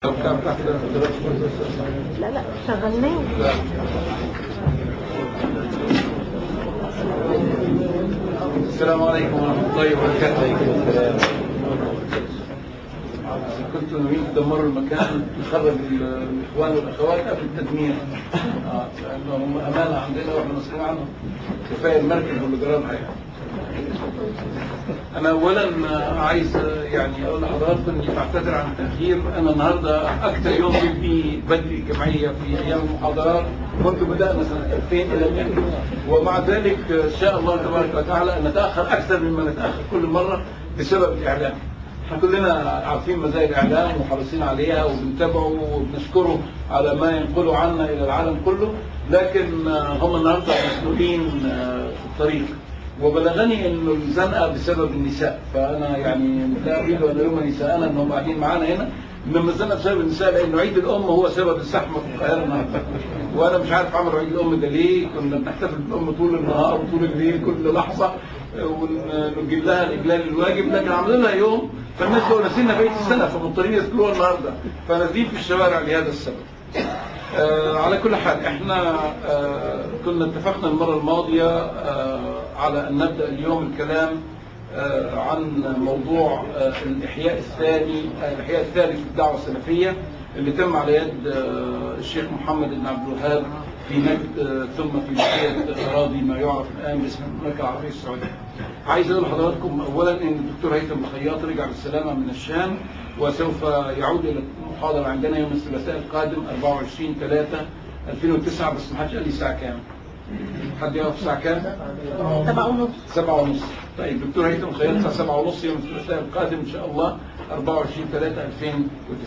لا لا شغلناه السلام عليكم ورحمة الله وبركاته عليكم السلام كنت نريد تدمروا المكان نخرج الإخوان والأخوات قبل التدمير آه، لأنهم أمانة عندنا وإحنا مسؤولين عنهم كفاية المركز واللي جرى حاجة أنا أولا عايز يعني أقول لحضراتكم إني بعتذر عن التأخير أنا النهاردة أكثر يوم فيه بدري جمعية في أيام المحاضرات منذ بدأنا سنة 2000 إلى الآن ومع ذلك إن شاء الله تبارك وتعالى أن نتأخر أكثر مما نتأخر كل مرة بسبب الإعلام احنا كلنا عارفين مزايا الاعلام وحريصين عليها وبنتابعه وبنشكره على ما ينقله عنا الى العالم كله لكن هم النهارده مسؤولين في الطريق وبلغني انه الزنقه بسبب النساء فانا يعني لا اريد ان الوم نساءنا انهم قاعدين معانا هنا انما الزنقه بسبب النساء لانه عيد الام هو سبب الزحمه في القاهره النهارده وانا مش عارف عملوا عيد الام ده ليه كنا بنحتفل بالام طول النهار وطول الليل كل لحظه ونجيب لها الاجلال الواجب لكن عملوا لها يوم فالناس لو نسينا بقيه السنه فمضطرين يذكروها النهارده فنازلين في الشوارع لهذا السبب. آه على كل حال احنا آه كنا اتفقنا المره الماضيه آه على ان نبدا اليوم الكلام آه عن موضوع آه الاحياء الثاني آه الاحياء الثالث في الدعوه السلفيه اللي تم على يد آه الشيخ محمد بن عبد الوهاب في نجد آه ثم في بقيه اراضي ما يعرف الان باسم المملكه العربيه السعوديه. عايز اقول لحضراتكم اولا ان الدكتور هيثم الخياط رجع بالسلامه من الشام وسوف يعود الى المحاضره عندنا يوم الثلاثاء القادم 24 3 2009 بس ما حدش قال لي الساعه كام؟ حد يعرف الساعه كام؟ سبعة ونص سبعة ونص طيب دكتور هيثم خيال الساعة سبعة ونص يوم الثلاثاء القادم إن شاء الله 24 3 2009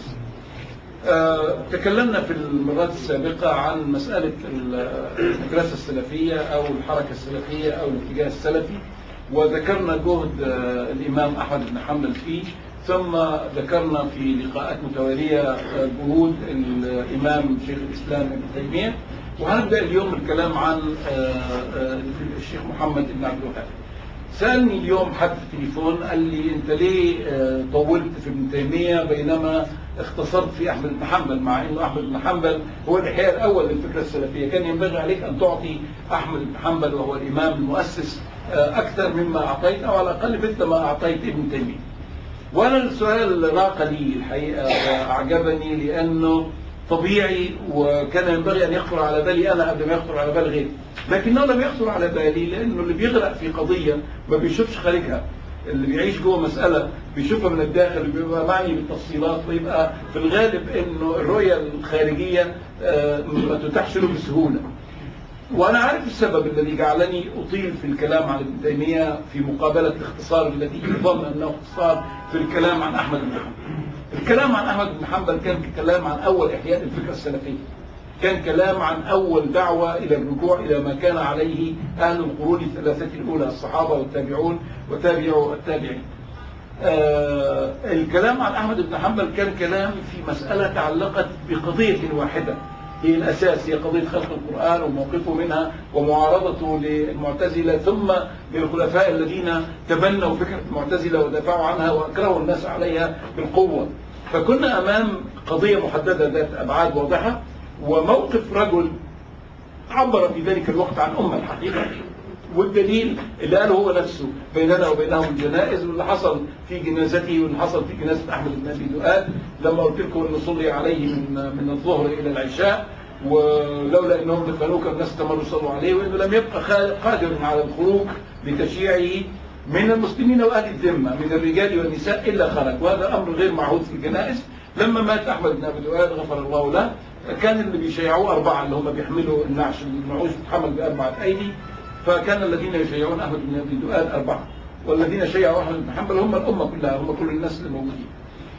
آه، تكلمنا في المرات السابقة عن مسألة المدرسة السلفية أو الحركة السلفية أو الاتجاه السلفي وذكرنا جهد آه، الإمام أحمد بن حنبل فيه ثم ذكرنا في لقاءات متوالية آه، جهود الإمام شيخ الإسلام ابن تيمية وهنبدأ اليوم الكلام عن الشيخ محمد بن عبد الوهاب سألني اليوم حد في التليفون قال لي أنت ليه طولت في ابن تيمية بينما اختصرت في أحمد بن حنبل مع أنه أحمد بن حنبل هو الإحياء الأول للفكرة السلفية كان ينبغي عليك أن تعطي أحمد بن حنبل وهو الإمام المؤسس أكثر مما أعطيت أو على الأقل مثل ما أعطيت ابن تيمية وأنا السؤال راق لي الحقيقة أعجبني لأنه طبيعي وكان ينبغي أن يخطر على بالي أنا قبل ما يخطر على بال غيري لكنه لم يخطر على بالي لأنه اللي بيغرق في قضية ما بيشوفش خارجها اللي بيعيش جوه مسألة بيشوفها من الداخل بيبقى معني بالتفصيلات ويبقى في الغالب انه الرؤية الخارجية ما تتاحش له بسهولة وانا عارف السبب الذي جعلني اطيل في الكلام عن ابن تيمية في مقابلة الاختصار الذي يظن انه اختصار في الكلام عن احمد بن حنبل الكلام عن احمد بن حنبل كان كلام عن اول احياء الفكرة السلفية كان كلام عن أول دعوة إلى الرجوع إلى ما كان عليه أهل القرون الثلاثة الأولى الصحابة والتابعون وتابعوا التابعين آه الكلام عن أحمد بن حنبل كان كلام في مسألة تعلقت بقضية واحدة هي الأساس هي قضية خلق القرآن وموقفه منها ومعارضته للمعتزلة ثم للخلفاء الذين تبنوا فكرة المعتزلة ودافعوا عنها وأكرهوا الناس عليها بالقوة فكنا أمام قضية محددة ذات أبعاد واضحة وموقف رجل عبر في ذلك الوقت عن أمة الحقيقة والدليل اللي قاله هو نفسه بيننا وبينهم الجنائز واللي حصل في جنازته واللي حصل في جنازة أحمد بن أبي دؤاد لما قلت لكم أنه صلي عليه من من الظهر إلى العشاء ولولا أنهم دفنوه كان الناس استمروا يصلوا عليه وأنه لم يبقى قادر على الخروج لتشييعه من المسلمين وأهل الذمة من الرجال والنساء إلا خرج وهذا أمر غير معهود في الجنائز لما مات أحمد بن أبي دؤاد غفر الله له كان اللي بيشيعوه أربعة اللي هم بيحملوا النعش النعوش بتحمل بأربعة أيدي فكان الذين يشيعون أحمد بن أبي دؤاد أربعة والذين شيعوا أحمد بن حنبل هم الأمة كلها هم كل الناس اللي موجودين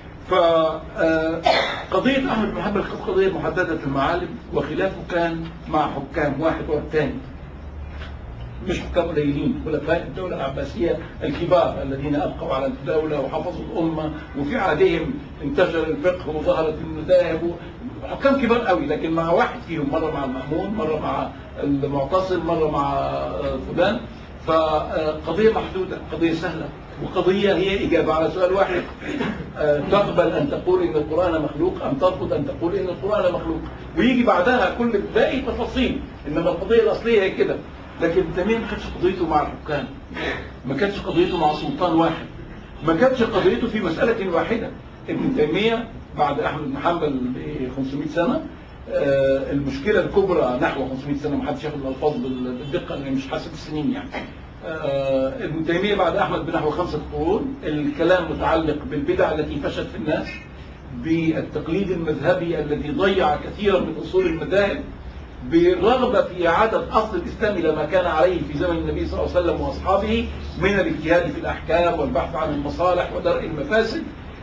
فقضية أحمد بن حنبل كانت قضية محددة المعالم وخلافه كان مع حكام واحد والثاني مش حكام قليلين خلفاء الدولة العباسية الكبار الذين أبقوا على الدولة وحفظوا الأمة وفي عهدهم انتشر الفقه وظهرت المذاهب حكام كبار قوي لكن مع واحد فيهم مرة مع المأمون مرة مع المعتصم مرة مع فلان فقضية محدودة قضية سهلة وقضية هي إجابة على سؤال واحد آه، تقبل أن تقول إن القرآن مخلوق أم ترفض أن تقول إن القرآن مخلوق ويجي بعدها كل باقي تفاصيل إنما القضية الأصلية هي كده لكن ابن تيمية ما كانتش قضيته مع الحكام ما كانتش قضيته مع سلطان واحد ما كانتش قضيته في مسألة واحدة ابن تيمية بعد أحمد بن حنبل ب 500 سنة آه، المشكلة الكبرى نحو 500 سنة ما حدش ياخد الألفاظ بال- بالدقة لأن مش حاسب السنين يعني آه، ابن تيمية بعد أحمد بنحو خمسة قرون الكلام متعلق بالبدع التي فشت في الناس بالتقليد المذهبي الذي ضيع كثيرا من أصول المذاهب بالرغبة في إعادة أصل الإسلام إلى ما كان عليه في زمن النبي صلى الله عليه وسلم وأصحابه من الاجتهاد في الأحكام والبحث عن المصالح ودرء المفاسد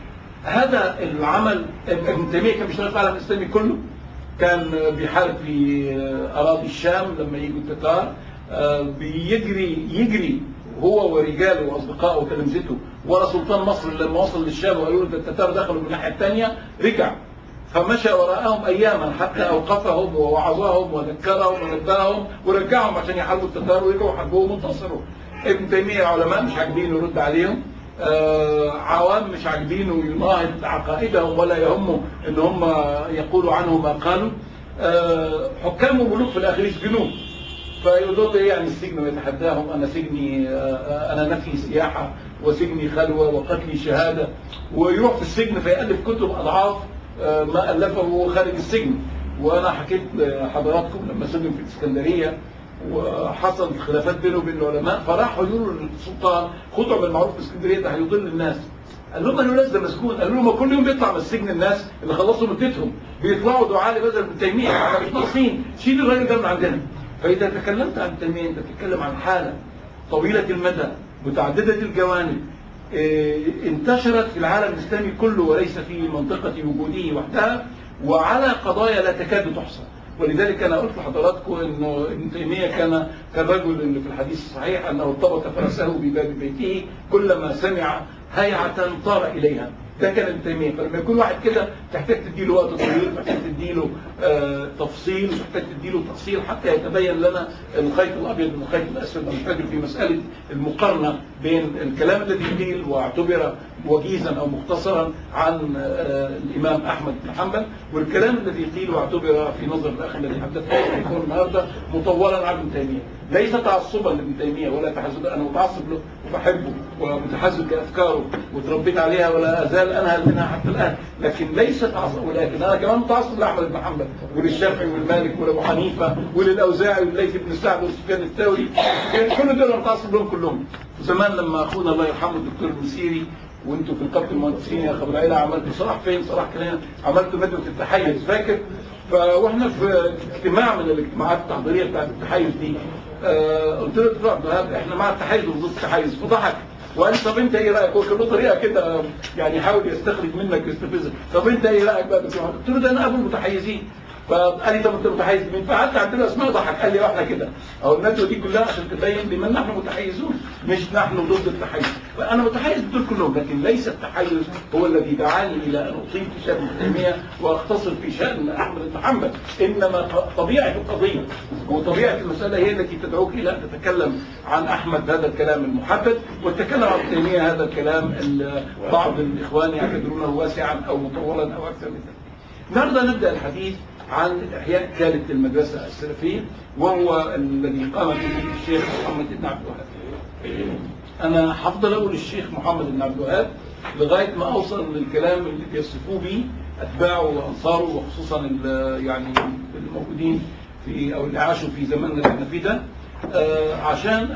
هذا العمل ابن تيمية كان بيشتغل في العالم الإسلامي كله كان بيحارب في أراضي الشام لما يجوا التتار آه، بيجري يجري هو ورجاله وأصدقائه وتلامذته ورا سلطان مصر لما وصل للشام وقالوا له ده التتار دخلوا من الناحية الثانية رجع فمشى وراءهم أياما حتى أوقفهم ووعظهم وذكرهم ونبههم ورجعهم عشان يحاربوا التتار ورجعوا حاربوهم وانتصروا ابن تيمية علماء مش عاجبينه يرد عليهم آه، عوام مش عاجبينه يناهض عقائدهم ولا يهمه ان هم يقولوا عنه ما قالوا آه، حكام وملوك في الاخر يسجنوه فيقولوا له ايه يعني السجن ويتحداهم انا سجني آه، انا نفي سياحه وسجني خلوه وقتلي شهاده ويروح في السجن فيالف كتب اضعاف آه، ما الفه وهو خارج السجن وانا حكيت لحضراتكم لما سجن في الاسكندريه وحصل خلافات بينه وبين العلماء فراحوا يقولوا للسلطان خدوا بالمعروف في اسكندريه ده هيضل الناس قال لهم قالوا ناس ده مسكون قالوا لهم كل يوم بيطلع من السجن الناس اللي خلصوا مدتهم بيطلعوا دعاء لبدر ابن تيميه احنا مش ناقصين شيل الراجل ده من عندنا فاذا تكلمت عن تيميه انت بتتكلم عن حاله طويله المدى متعدده الجوانب إيه، انتشرت في العالم الاسلامي كله وليس في منطقه وجوده وحدها وعلى قضايا لا تكاد تحصى ولذلك انا قلت لحضراتكم انه ابن تيميه كان كالرجل اللي في الحديث الصحيح انه ارتبط فرسه بباب بيته كلما سمع هيعه طار اليها ده كان ابن تيميه فلما يكون واحد كده تحتاج تديله وقت طويل تحتاج تديله آه تفصيل تحتاج تديله تفصيل حتى يتبين لنا الخيط الابيض من الخيط الاسود والفجر في مساله المقارنه بين الكلام الذي قيل واعتبر وجيزا او مختصرا عن آه الامام احمد بن حنبل والكلام الذي قيل واعتبر في نظر الاخ الذي حدثنا عنه النهارده مطولا عن ابن تيميه ليس تعصبا لابن تيميه ولا تحزبا انا متعصب له وبحبه ومتحزب لافكاره وتربيت عليها ولا ازال انهل منها حتى الان لكن ليس تعصب ولكن انا كمان متعصب لاحمد بن حنبل وللشافعي والمالك ولابو حنيفه وللاوزاعي والليث بن سعد وسفيان الثوري كل دول انا متعصب لهم كلهم زمان لما اخونا الله يرحمه الدكتور المسيري وانتوا في نقابه المهندسين يا خبر العيله عملتوا صلاح فين صلاح كلام عملتوا ندوه التحيز فاكر فواحنا في اجتماع من الاجتماعات التحضيريه بتاعت التحيز دي آه قلت له دكتور عبد الوهاب احنا مع التحيز وضد التحيز فضحك وقال لي طب انت ايه رايك؟ هو كان له طريقه كده يعني يحاول يستخرج منك يستفزك طب انت ايه رايك بقى دكتور قلت له ده انا ابو المتحيزين فقال لي طب انت متحيز مين؟ فقعدت عدت له اسماء ضحك قال لي واحنا كده اهو الندوه دي كلها عشان تبين لمن نحن متحيزون مش نحن ضد التحيز فانا متحيز بدول كلهم لكن ليس التحيز هو الذي دعاني الى ان اطيل في شان ابن تيميه واختصر في شان احمد بن محمد انما طبيعه القضيه وطبيعه المساله هي التي تدعوك الى ان تتكلم عن احمد هذا الكلام المحدد وتتكلم عن ابن تيميه هذا الكلام اللي بعض الاخوان يعتبرونه واسعا او مطولا او اكثر من ذلك. النهارده نبدا الحديث عن إحياء ثالث المدرسة السلفية وهو الذي قام به الشيخ محمد بن عبد الوهاب. أنا هفضل أقول الشيخ محمد بن عبد الوهاب لغاية ما أوصل للكلام اللي بيصفوه به أتباعه وأنصاره وخصوصا يعني الموجودين في أو اللي عاشوا في زماننا اللي احنا فيه ده آه عشان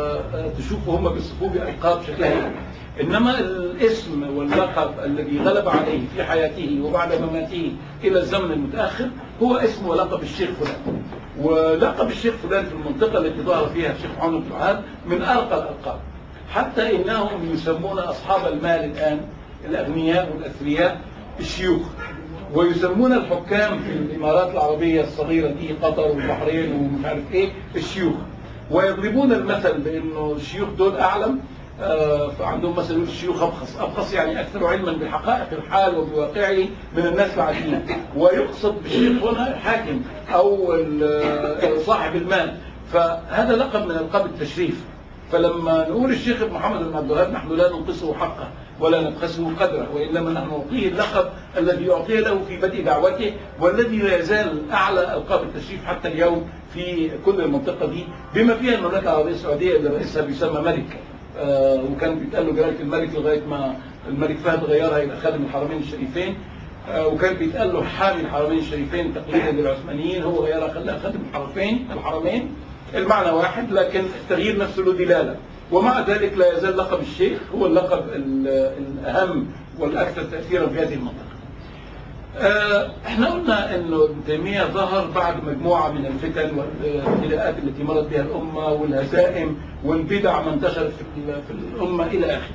آه تشوفوا هم بيصفوه بألقاب شكلها إيه. إنما الاسم واللقب الذي غلب عليه في حياته وبعد مماته إلى الزمن المتأخر هو اسم ولقب الشيخ فلان ولقب الشيخ فلان في المنطقة التي ظهر فيها الشيخ محمد بن الوهاب من أرقى الألقاب حتى إنهم يسمون أصحاب المال الآن الأغنياء والأثرياء الشيوخ ويسمون الحكام في الإمارات العربية الصغيرة دي قطر والبحرين ومش عارف إيه الشيوخ ويضربون المثل بأنه الشيوخ دول أعلم فعندهم مثلا يقول الشيوخ ابخص ابخص يعني اكثر علما بحقائق الحال وبواقعه من الناس العاديين ويقصد بالشيخ هنا الحاكم او صاحب المال فهذا لقب من القاب التشريف فلما نقول الشيخ محمد بن عبد الوهاب نحن لا ننقصه حقه ولا نبخسه قدره وانما نحن نعطيه اللقب الذي يعطيه له في بدء دعوته والذي لا يزال اعلى القاب التشريف حتى اليوم في كل المنطقه دي بما فيها المملكه العربيه السعوديه اللي رئيسها بيسمى ملك آه وكان بيتقال له جلاله الملك لغايه ما الملك فهد غيرها الى خادم الحرمين الشريفين آه وكان بيتقال له حامي الحرمين الشريفين تقليدا للعثمانيين هو غيرها خلاها خادم الحرمين الحرمين المعنى واحد لكن التغيير نفسه له دلاله ومع ذلك لا يزال لقب الشيخ هو اللقب الاهم والاكثر تاثيرا في هذه المنطقه. آه احنا قلنا انه ابن تيميه ظهر بعد مجموعه من الفتن والابتلاءات التي مرت بها الامه والهزائم والبدع ما انتشرت في, في الامه الى اخره.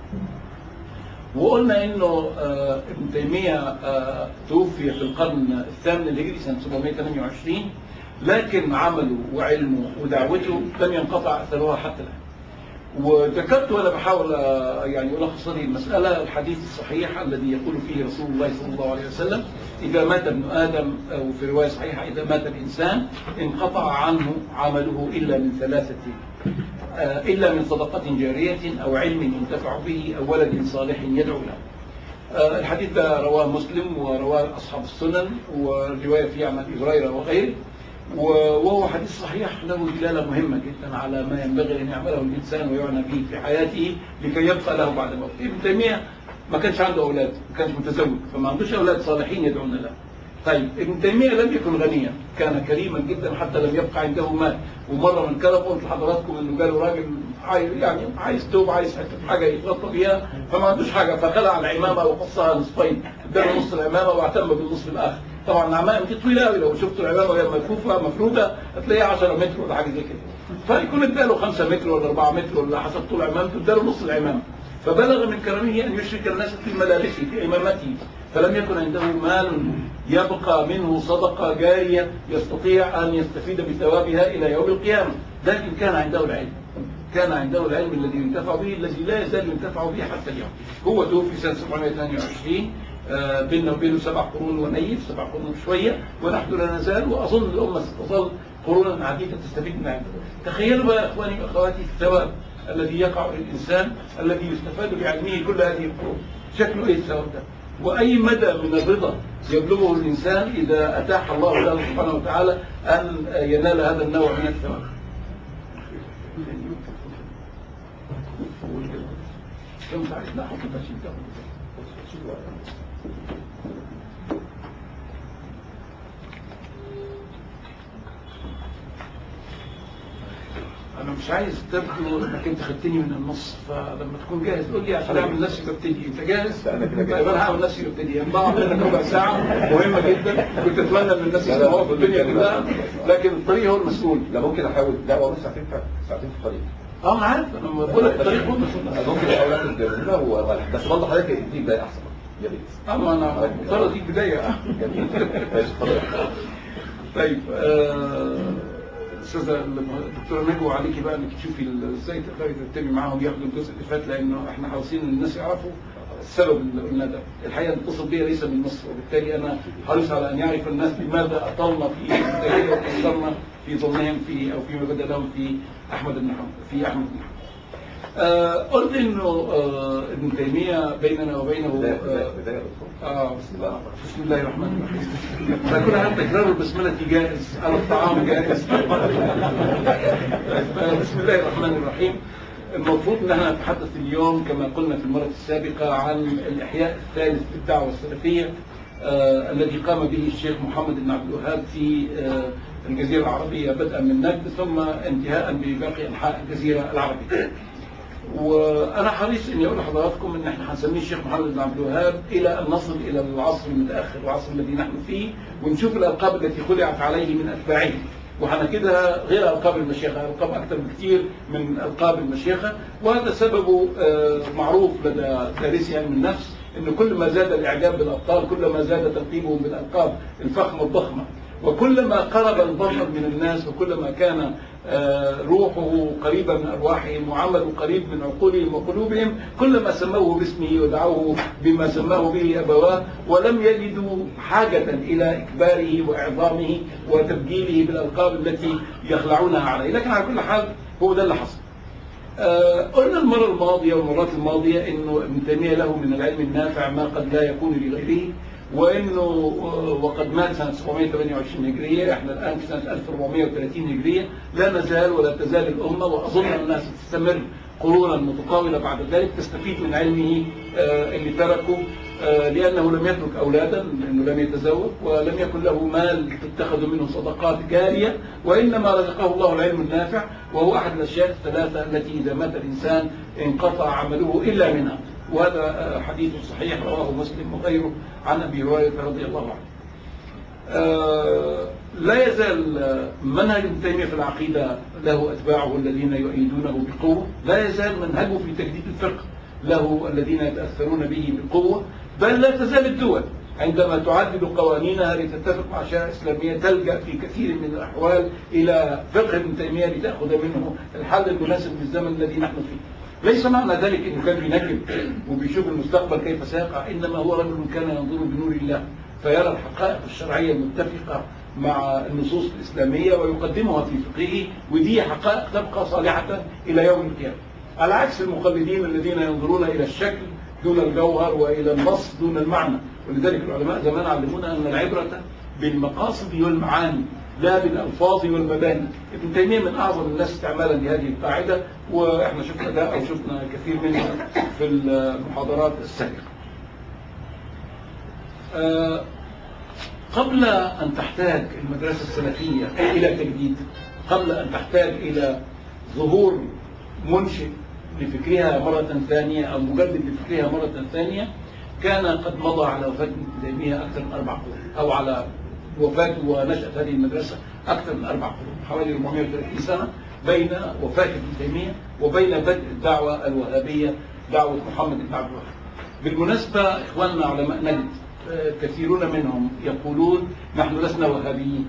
وقلنا انه آه ابن تيميه آه توفي في القرن الثامن الهجري سنه 728 لكن عمله وعلمه ودعوته لم ينقطع اثرها حتى الان. وذكرت وانا بحاول يعني الخص هذه المساله الحديث الصحيح الذي يقول فيه رسول الله صلى الله عليه وسلم اذا مات ابن ادم او في روايه صحيحه اذا مات الانسان انقطع عنه عمله الا من ثلاثه الا من صدقه جاريه او علم ينتفع به او ولد صالح يدعو له. الحديث ده رواه مسلم ورواه اصحاب السنن والروايه فيه عن ابي هريره وغيره وهو حديث صحيح له دلالة مهمة جدا على ما ينبغي أن يعمله الإنسان ويعنى به في حياته لكي يبقى له بعد موته ابن تيمية ما كانش عنده أولاد ما كانش متزوج فما عندوش أولاد صالحين يدعون له طيب ابن تيمية لم يكن غنيا كان كريما جدا حتى لم يبقى عنده مال ومرة من كلام قلت لحضراتكم انه جاله راجل عايز يعني عايز توب عايز حته حاجه يتغطى بيها فما عندوش حاجه فخلع العمامه وقصها نصفين اداله نص العمامه واعتم بالنصف الاخر طبعا العمامه دي طويله قوي لو شفتوا العمامه وهي ملفوفه مفروده هتلاقيها 10 متر ولا حاجه زي كده فيكون اداله 5 متر ولا 4 متر ولا حسب طول عمامته اداله نص العمامه فبلغ من كرمه ان يشرك الناس في ملابسه في امامته فلم يكن عنده مال يبقى منه صدقه جاريه يستطيع ان يستفيد بثوابها الى يوم القيامه لكن كان عنده العلم كان عنده العلم الذي ينتفع به الذي لا يزال ينتفع به حتى اليوم هو توفي سنه 722 آه بيننا وبينه سبع قرون ونيف سبع قرون شويه ونحن لا نزال واظن الامه ستظل قرونا عديده تستفيد من عنده. تخيلوا بقى يا اخواني واخواتي الثواب الذي يقع للانسان الذي يستفاد بعلمه كل هذه القرون. شكله ايه الثواب ده؟ واي مدى من الرضا يبلغه الانسان اذا اتاح الله له سبحانه وتعالى ان ينال هذا النوع من الثواب. كم تعرف لا حكم تشيء انا مش عايز تبدو انك انت خدتني من النص فلما تكون جاهز قول لي عشان اعمل نفسي ببتدي انت جاهز؟ انا كده طيب انا هعمل نفسي ببتدي يعني ضاع منك ربع ساعه مهمه جدا كنت اتمنى ان الناس يسمعوها في الدنيا كلها لكن الطريق هو المسؤول لا ممكن احاول لا هو ساعتين ساعتين في الطريق اه انا عارف انا بقول لك الطريق هو المسؤول ممكن احاول اخد جنبنا بس برضه حضرتك دي بدايه احسن يا ريت اه ما انا مضطر دي بدايه جميل ماشي اتفضل طيب آه، استاذه الدكتوره نجوى عليكي بقى انك تشوفي ال- ازاي تقدري تتبعي معاهم ياخدوا الجزء اللي فات لانه احنا حريصين ان الناس يعرفوا السبب اللي قلنا ده الحقيقه اتصل بي ليس من مصر وبالتالي انا حريص على ان يعرف الناس لماذا اطلنا في التاريخ وقصرنا في ظنهم في او فيما بدا لهم في احمد بن حنبل في احمد بن حنبل آه قلت انه آه ابن تيميه بيننا وبينه بدايه آه بدايه بدايه دكتور آه بسم الله بسم الله الرحمن الرحيم فكل هذا تكرار البسملة جائز على الطعام جائز بسم الله الرحمن الرحيم المفروض ان احنا نتحدث اليوم كما قلنا في المرة السابقة عن الإحياء الثالث للدعوة السلفية آه الذي قام به الشيخ محمد بن عبد الوهاب في آه الجزيرة العربية بدءا من نجد ثم انتهاء بباقي أنحاء الجزيرة العربية وانا حريص اني اقول لحضراتكم ان احنا هنسميه الشيخ محمد بن عبد الوهاب الى ان نصل الى العصر المتاخر العصر الذي نحن فيه ونشوف الالقاب التي خلعت عليه من اتباعه وهنكدها غير القاب المشيخه القاب اكثر بكثير من القاب المشيخه وهذا سببه آه، معروف لدى دارسي علم النفس ان كل ما زاد الاعجاب بالابطال كل ما زاد ترتيبهم بالالقاب الفخمه الضخمه وكلما قرب البشر من الناس وكلما كان آه، روحه قريبة من أرواحهم وعمله قريب من عقولهم وقلوبهم كلما سموه باسمه ودعوه بما سماه به أبواه ولم يجدوا حاجة إلى إكباره وإعظامه وتبجيله بالألقاب التي يخلعونها عليه لكن على كل حال هو ده اللي حصل آه، قلنا المرة الماضية والمرات الماضية انه ابن تيمية له من العلم النافع ما قد لا يكون لغيره وانه آه، وقد مات سنة 728 هجرية احنا الان في سنة 1430 هجرية لا نزال ولا تزال الامة واظن انها ستستمر قرونا متطاولة بعد ذلك تستفيد من علمه آه، اللي تركه آه، لأنه لم يترك أولادا لأنه لم يتزوج ولم يكن له مال تتخذ منه صدقات جارية وإنما رزقه الله العلم النافع وهو أحد الأشياء الثلاثة التي إذا مات الإنسان انقطع عمله إلا منها وهذا آه، حديث صحيح رواه مسلم وغيره عن أبي هريرة رضي الله عنه آه، لا يزال آه، منهج ابن تيمية في العقيدة له أتباعه الذين يؤيدونه بقوة لا يزال منهجه في تجديد الفقه له الذين يتأثرون به بقوة بل لا تزال الدول عندما تعدل قوانينها لتتفق مع الشريعة الإسلامية تلجأ في كثير من الأحوال إلى فقه ابن تيمية لتأخذ منه الحل المناسب للزمن الذي نحن فيه ليس معنى ذلك انه كان بينجم وبيشوف المستقبل كيف سيقع انما هو رجل كان ينظر بنور الله فيرى الحقائق الشرعيه المتفقه مع النصوص الاسلاميه ويقدمها في فقهه ودي حقائق تبقى صالحه الى يوم القيامه. على عكس المقلدين الذين ينظرون الى الشكل دون الجوهر والى النص دون المعنى ولذلك العلماء زمان علمونا ان العبره بالمقاصد والمعاني لا بالالفاظ والمباني ابن تيميه من اعظم الناس استعمالا لهذه القاعده واحنا شفنا ده او شفنا كثير منها في المحاضرات السابقه آه، قبل ان تحتاج المدرسه السلفيه الى تجديد قبل ان تحتاج الى ظهور منشئ لفكرها مرة ثانية أو مجدد لفكرها مرة ثانية كان قد مضى على وفاة ابن تيمية أكثر من أربع قرون أو على وفاة ونشأة هذه المدرسة أكثر من أربع قرون حوالي 430 سنة بين وفاة ابن تيمية وبين بدء الدعوة الوهابية دعوة محمد بن عبد الوهاب بالمناسبة إخواننا علماء نجد آه، كثيرون منهم يقولون نحن لسنا وهابيين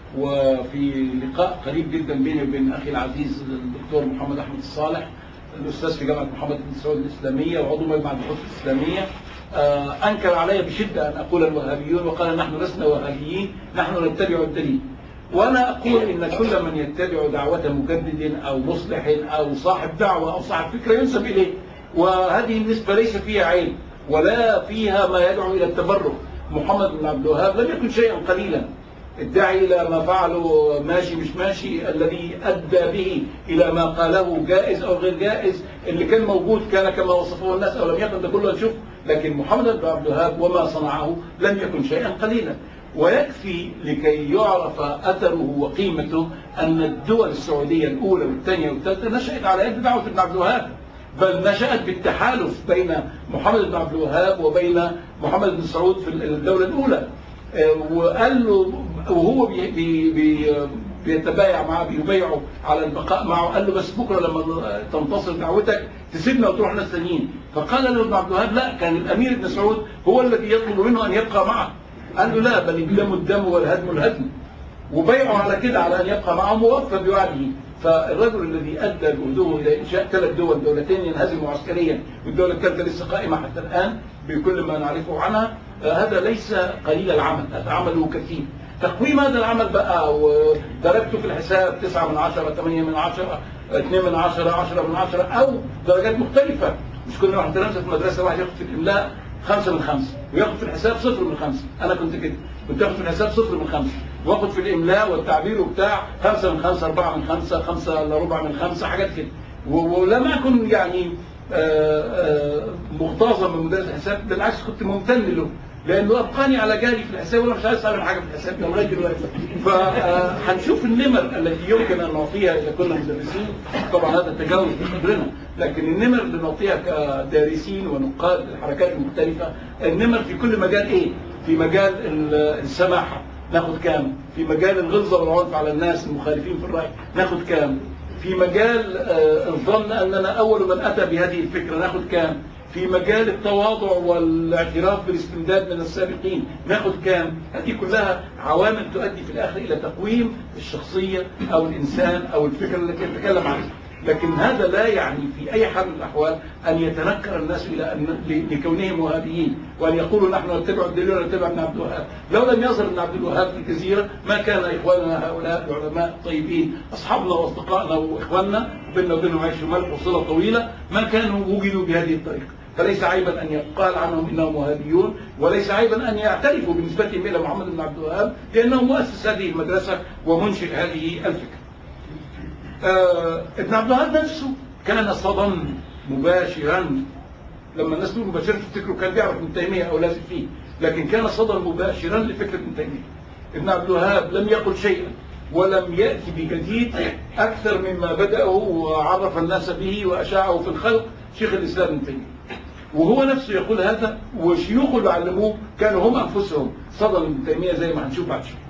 وفي لقاء قريب جدا بيني وبين أخي العزيز الدكتور محمد أحمد الصالح الأستاذ في جامعة محمد بن سعود الإسلامية وعضو مجمع البحوث الإسلامية آه، أنكر علي بشدة أن أقول الوهابيون وقال نحن لسنا وهابيين نحن نتبع الدليل وأنا أقول إن كل من يتبع دعوة مجدد أو مصلح أو صاحب دعوة أو صاحب فكرة ينسب إليه وهذه النسبة ليس فيها عيب ولا فيها ما يدعو إلى التبرك محمد بن عبد الوهاب لم يكن شيئا قليلا الداعي إلى ما فعله ماشي مش ماشي الذي أدى به إلى ما قاله جائز أو غير جائز اللي كان موجود كان كما وصفه الناس أو لم يكن ده كله نشوف لكن محمد بن عبد الوهاب وما صنعه لم يكن شيئا قليلا ويكفي لكي يعرف أثره وقيمته أن الدول السعودية الأولى والثانية والثالثة نشأت على يد دعوة ابن عبد الوهاب بل نشأت بالتحالف بين محمد بن عبد الوهاب وبين محمد بن سعود في الدولة الأولى وقال له وهو بي بي بي بيتبايع معاه بيبايعه على البقاء معه قال له بس بكره لما تنتصر دعوتك تسيبنا وتروح ناس ثانيين فقال له ابن عبد الوهاب لا كان الامير ابن سعود هو الذي يطلب منه ان يبقى معه قال له لا بل الدم الدم والهدم الهدم وبايعوا على كده على ان يبقى معه موفى بوعده فالرجل الذي ادى جهده الى انشاء ثلاث دول دولتين ينهزموا عسكريا والدوله الثالثه لسه قائمه حتى الان بكل ما نعرفه عنها هذا ليس قليل العمل هذا عمله كثير تقويم هذا العمل بقى ودرجته في الحساب 9 من 10 8 من 10 2 من 10 10 من 10 او درجات مختلفه مش كنا واحد دراسه في مدرسه واحد ياخد في الاملاء خمسة من خمسة وياخد في الحساب صفر من خمسة أنا كنت كده كنت آخد في الحساب صفر من خمسة واخد في الإملاء والتعبير وبتاع خمسة من خمسة أربعة من خمسة خمسة إلا ربع من خمسة حاجات كده ولم أكن يعني آه، آه، مغتاظا من مدرس الحساب بالعكس كنت ممتن له لانه ابقاني على جاري في الحساب وانا مش عايز اعمل حاجه في الحساب ده لغايه دلوقتي فهنشوف النمر التي يمكن ان نعطيها اذا كنا مدرسين طبعا هذا تجاوز بقدرنا لكن النمر اللي نعطيها كدارسين ونقاد الحركات المختلفه النمر في كل مجال ايه؟ في مجال السماحه ناخد كام؟ في مجال الغلظه والعنف على الناس المخالفين في الراي ناخد كام؟ في مجال آه، الظن اننا اول من اتى بهذه الفكره ناخد كام؟ في مجال التواضع والاعتراف بالاستمداد من السابقين ناخد كام هذه كلها عوامل تؤدي في الاخر الى تقويم الشخصيه او الانسان او الفكره التي يتكلم عنها لكن هذا لا يعني في أي حال من الأحوال أن يتنكر الناس إلى أن لكونهم وهابيين وأن يقولوا نحن نتبع الدليل ونتبع ابن عبد الوهاب لو لم يظهر ابن عبد الوهاب في الجزيرة ما كان إخواننا هؤلاء العلماء الطيبين أصحابنا وأصدقائنا وإخواننا بيننا وبينهم عيش وملح وصلة طويلة ما كانوا وجدوا بهذه الطريقة فليس عيبا أن يقال عنهم إنهم وهابيون وليس عيبا أن يعترفوا بنسبتهم إلى محمد بن عبد الوهاب لأنه مؤسس هذه المدرسة ومنشئ هذه الفكرة آه ابن عبد الوهاب نفسه كان صدم مباشرا لما الناس تقول مباشرا تفتكروا كان بيعرف ابن تيمية أو لازم فيه لكن كان صدم مباشرا لفكرة ابن تيمية ابن عبد الوهاب لم يقل شيئا ولم يأتي بجديد أكثر مما بدأه وعرف الناس به وأشاعه في الخلق شيخ الإسلام ابن تيمية وهو نفسه يقول هذا وشيوخه اللي علموه كانوا هم أنفسهم صدم ابن تيمية زي ما هنشوف بعد شوية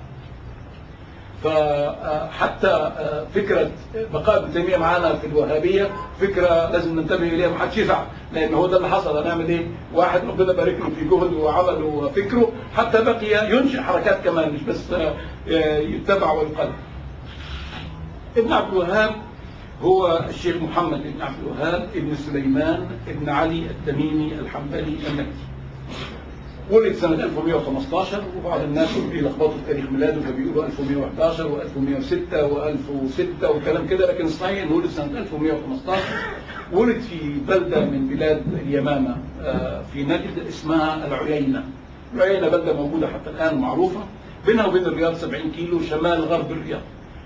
فحتى فكرة بقاء ابن تيمية معانا في الوهابية فكرة لازم ننتبه إليها ما حدش يزعل لأن هو ده اللي حصل هنعمل إيه واحد ربنا بارك له في جهده وعمله وفكره حتى بقي ينشئ حركات كمان مش بس يتبع ويقلد ابن عبد الوهاب هو الشيخ محمد بن عبد الوهاب ابن سليمان ابن علي التميمي الحنبلي المكي ولد سنة 1115 وبعض الناس بيلخبطوا في تاريخ ميلاده فبيقولوا 1111 و1106 و1006 وكلام كده لكن الصحيح انه ولد سنة 1115 ولد في بلدة من بلاد اليمامة في نجد اسمها العيينة العيينة بلدة موجودة حتى الآن معروفة بينها وبين الرياض 70 كيلو شمال غرب الرياض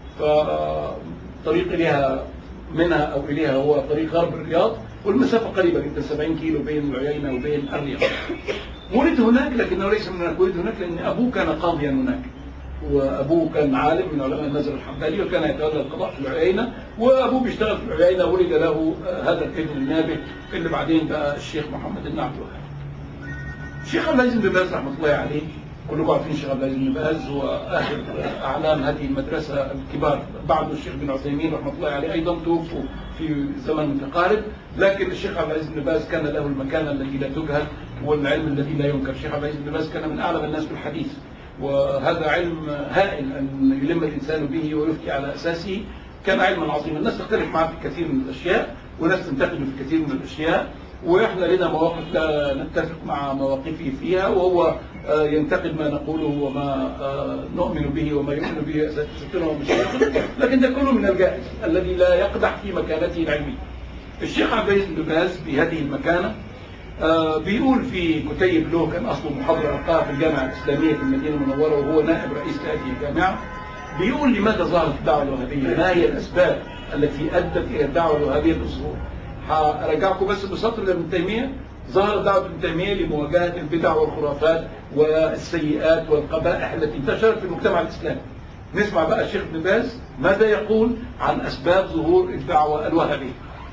فطريق إليها منها أو إليها هو طريق غرب الرياض والمسافة قريبة جدا 70 كيلو بين العيينة وبين الرياض ولد هناك لكنه ليس من هناك ولد هناك لأن أبوه كان قاضيا هناك وأبوه كان عالم من علماء النزر الحنبلي وكان يتولى القضاء في العيينة وأبوه بيشتغل في العيينة ولد له هذا الابن النابه اللي بعدين بقى الشيخ محمد بن عبد الوهاب الشيخ عبد العزيز بن باز رحمة الله عليه كلكم عارفين الشيخ عبد العزيز بن باز هو آخر أعلام هذه المدرسة الكبار بعده الشيخ بن عثيمين رحمة الله عليه أيضا توفوا في زمن متقارب لكن الشيخ عبد العزيز بن باز كان له المكانة التي لا تجهل والعلم الذي لا ينكر الشيخ عبد العزيز بن باز كان من أعلم الناس بالحديث وهذا علم هائل أن يلم الإنسان به ويفتي على أساسه كان علما عظيما الناس تختلف معه في كثير من الأشياء وناس تنتقده في كثير من الأشياء وإحنا لنا مواقف لا نتفق مع مواقفه فيها وهو ينتقد ما نقوله وما نؤمن به وما يؤمن به أساتذتنا ومشايخنا لكن ده كله من الجائز الذي لا يقدح في مكانته العلمية الشيخ عبد العزيز بن باز بهذه المكانة بيقول في كتيب له كان أصله محاضرة ألقاها في الجامعة الإسلامية في المدينة المنورة وهو نائب رئيس هذه الجامعة بيقول لماذا ظهرت الدعوة الوهابية ما هي الأسباب التي أدت إلى الدعوة الوهابية بالظهور هرجعكم بس بسطر لابن تيمية ظهرت دعوة ابن تيمية لمواجهة البدع والخرافات والسيئات والقبائح التي انتشرت في المجتمع الإسلامي نسمع بقى الشيخ ابن باز ماذا يقول عن أسباب ظهور الدعوة الوهابية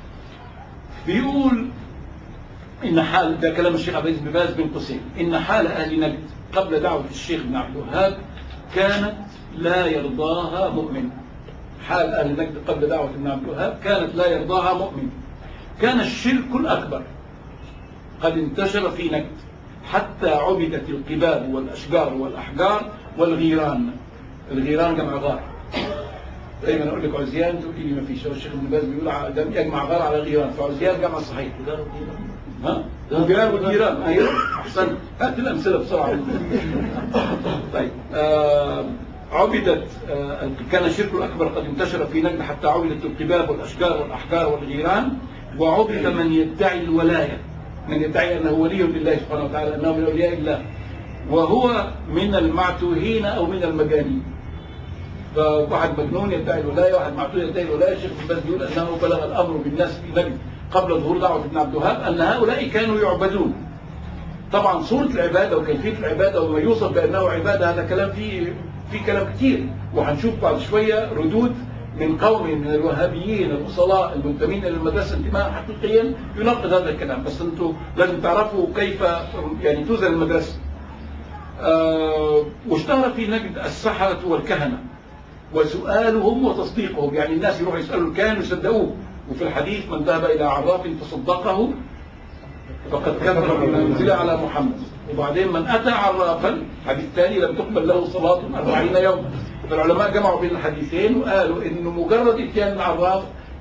بيقول إن حال ده كلام الشيخ عبد العزيز بن باز بن قسيم إن حال أهل نجد قبل دعوة الشيخ بن عبد الوهاب كانت لا يرضاها مؤمن حال أهل نجد قبل دعوة ابن عبد الوهاب كانت لا يرضاها مؤمن كان الشرك الأكبر قد انتشر في نجد حتى عبدت القباب والأشجار والأحجار والغيران الغيران جمع غار دايما اقول لك عزيان تقولي لي ما فيش هو الشيخ ابن باز بيقول يجمع غار على غيران فعزيان جمع صحيح ها الجيران والجيران ايوه احسن هات الامثله بسرعه طيب آه عبدت آه كان الشرك الاكبر قد انتشر في نجد حتى عبدت القباب والاشجار والاحجار والغيران وعبد من يدعي الولايه من يدعي انه ولي لله سبحانه وتعالى انه من اولياء الله وهو من المعتوهين او من المجانين فواحد مجنون يدعي الولايه واحد معتوه يدعي الولايه الشيخ ابن باز بيقول انه بلغ الامر بالناس في نجد قبل ظهور دعوه ابن عبد الوهاب ان هؤلاء كانوا يعبدون طبعا صوره العباده وكيفيه العباده وما يوصف بانه عباده هذا كلام فيه في كلام كتير وهنشوف بعد شويه ردود من قوم من الوهابيين الاصلاء المنتمين الى المدرسه انتماء حقيقيا ينقد هذا الكلام بس انتم لازم تعرفوا كيف يعني توزن المدرسه. آه واشتهر في نجد السحره والكهنه وسؤالهم وتصديقهم يعني الناس يروحوا يسالوا الكاهن ويصدقوه وفي الحديث من ذهب الى عراف فصدقه فقد كفر بما انزل على محمد وبعدين من اتى عرافا حديث ثاني لم تقبل له صلاه أربعين يوما فالعلماء جمعوا بين الحديثين وقالوا ان مجرد اتيان العراف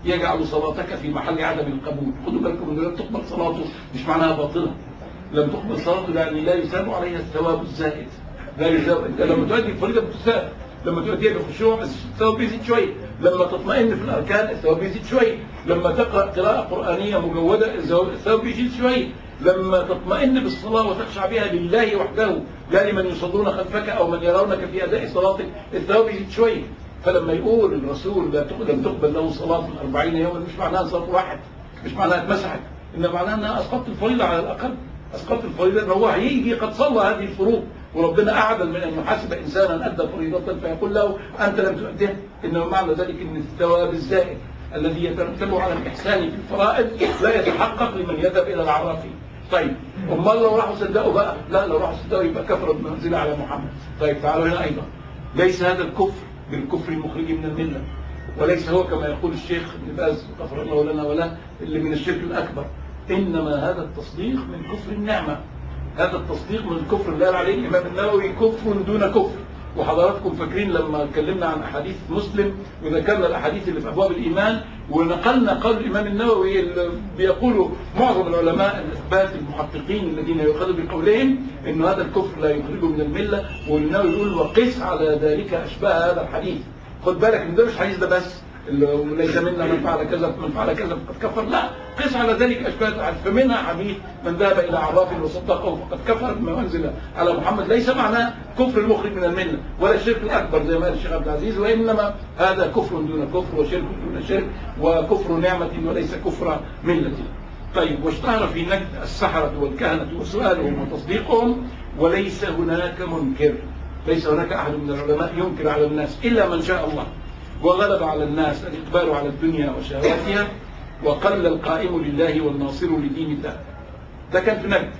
يجعل صلاتك في محل عدم القبول خدوا بالكم ان لم تقبل صلاته مش معناها باطله لم تقبل صلاته يعني لا يثاب عليها الثواب الزائد لا يثاب انت لما تؤدي الفريضه بتثاب لما تؤديها بخشوع الثواب بيزيد شويه لما تطمئن في الاركان الثواب بيزيد شويه لما تقرا قراءه قرانيه مجوده الثواب بيزيد شويه لما تطمئن بالصلاه وتخشع بها لله وحده لا لمن يصلون خلفك او من يرونك في اداء صلاتك الثواب يزيد شويه فلما يقول الرسول لا لم تقبل له صلاه من 40 يوما مش معناها صلاه واحد مش معناها اتمسحت انما معناها انها اسقطت الفريضه على الاقل اسقطت الفريضه ان هو هيجي قد صلى هذه الفروض وربنا اعدل من ان يحاسب انسانا ادى فريضه فيقول له انت لم تؤدها انما معنى ذلك ان الثواب الزائد الذي يترتب على الاحسان في الفرائض لا يتحقق لمن يذهب الى العرافين طيب امال لو راحوا صدقوا بقى لا لو راحوا صدقوا يبقى كفر بمنزله على محمد طيب تعالوا هنا ايضا ليس هذا الكفر بالكفر المخرج من المله وليس هو كما يقول الشيخ ابن باز غفر الله لنا وله اللي من الشرك الاكبر انما هذا التصديق من كفر النعمه هذا التصديق من الكفر اللي قال عليه الامام النووي كفر دون كفر وحضراتكم فاكرين لما اتكلمنا عن احاديث مسلم وذكرنا الاحاديث اللي في ابواب الايمان ونقلنا قول الامام النووي اللي بيقولوا معظم العلماء الاثبات المحققين الذين يؤخذوا بقولهم ان هذا الكفر لا يخرجه من المله والنووي يقول وقس على ذلك اشباه هذا الحديث خد بالك ان ده مش حديث ده بس اللي ليس منا من فعل كذا من فعل كذا فقد كفر لا قس على ذلك اشباه الحديث فمنها حديث من ذهب الى عراف وصدقه فقد كفر بما انزل على محمد ليس معناه كفر المخرج من المله ولا الشرك الاكبر زي ما قال الشيخ عبد العزيز وانما هذا كفر دون كفر وشرك دون شرك وكفر نعمه وليس كفر مله طيب واشتهر في نجد السحرة والكهنة وسؤالهم وتصديقهم وليس هناك منكر ليس هناك أحد من العلماء ينكر على الناس إلا من شاء الله وغلب على الناس الإقبال على الدنيا وشهواتها وقل القائم لله والناصر لدين الله ده كان في نجد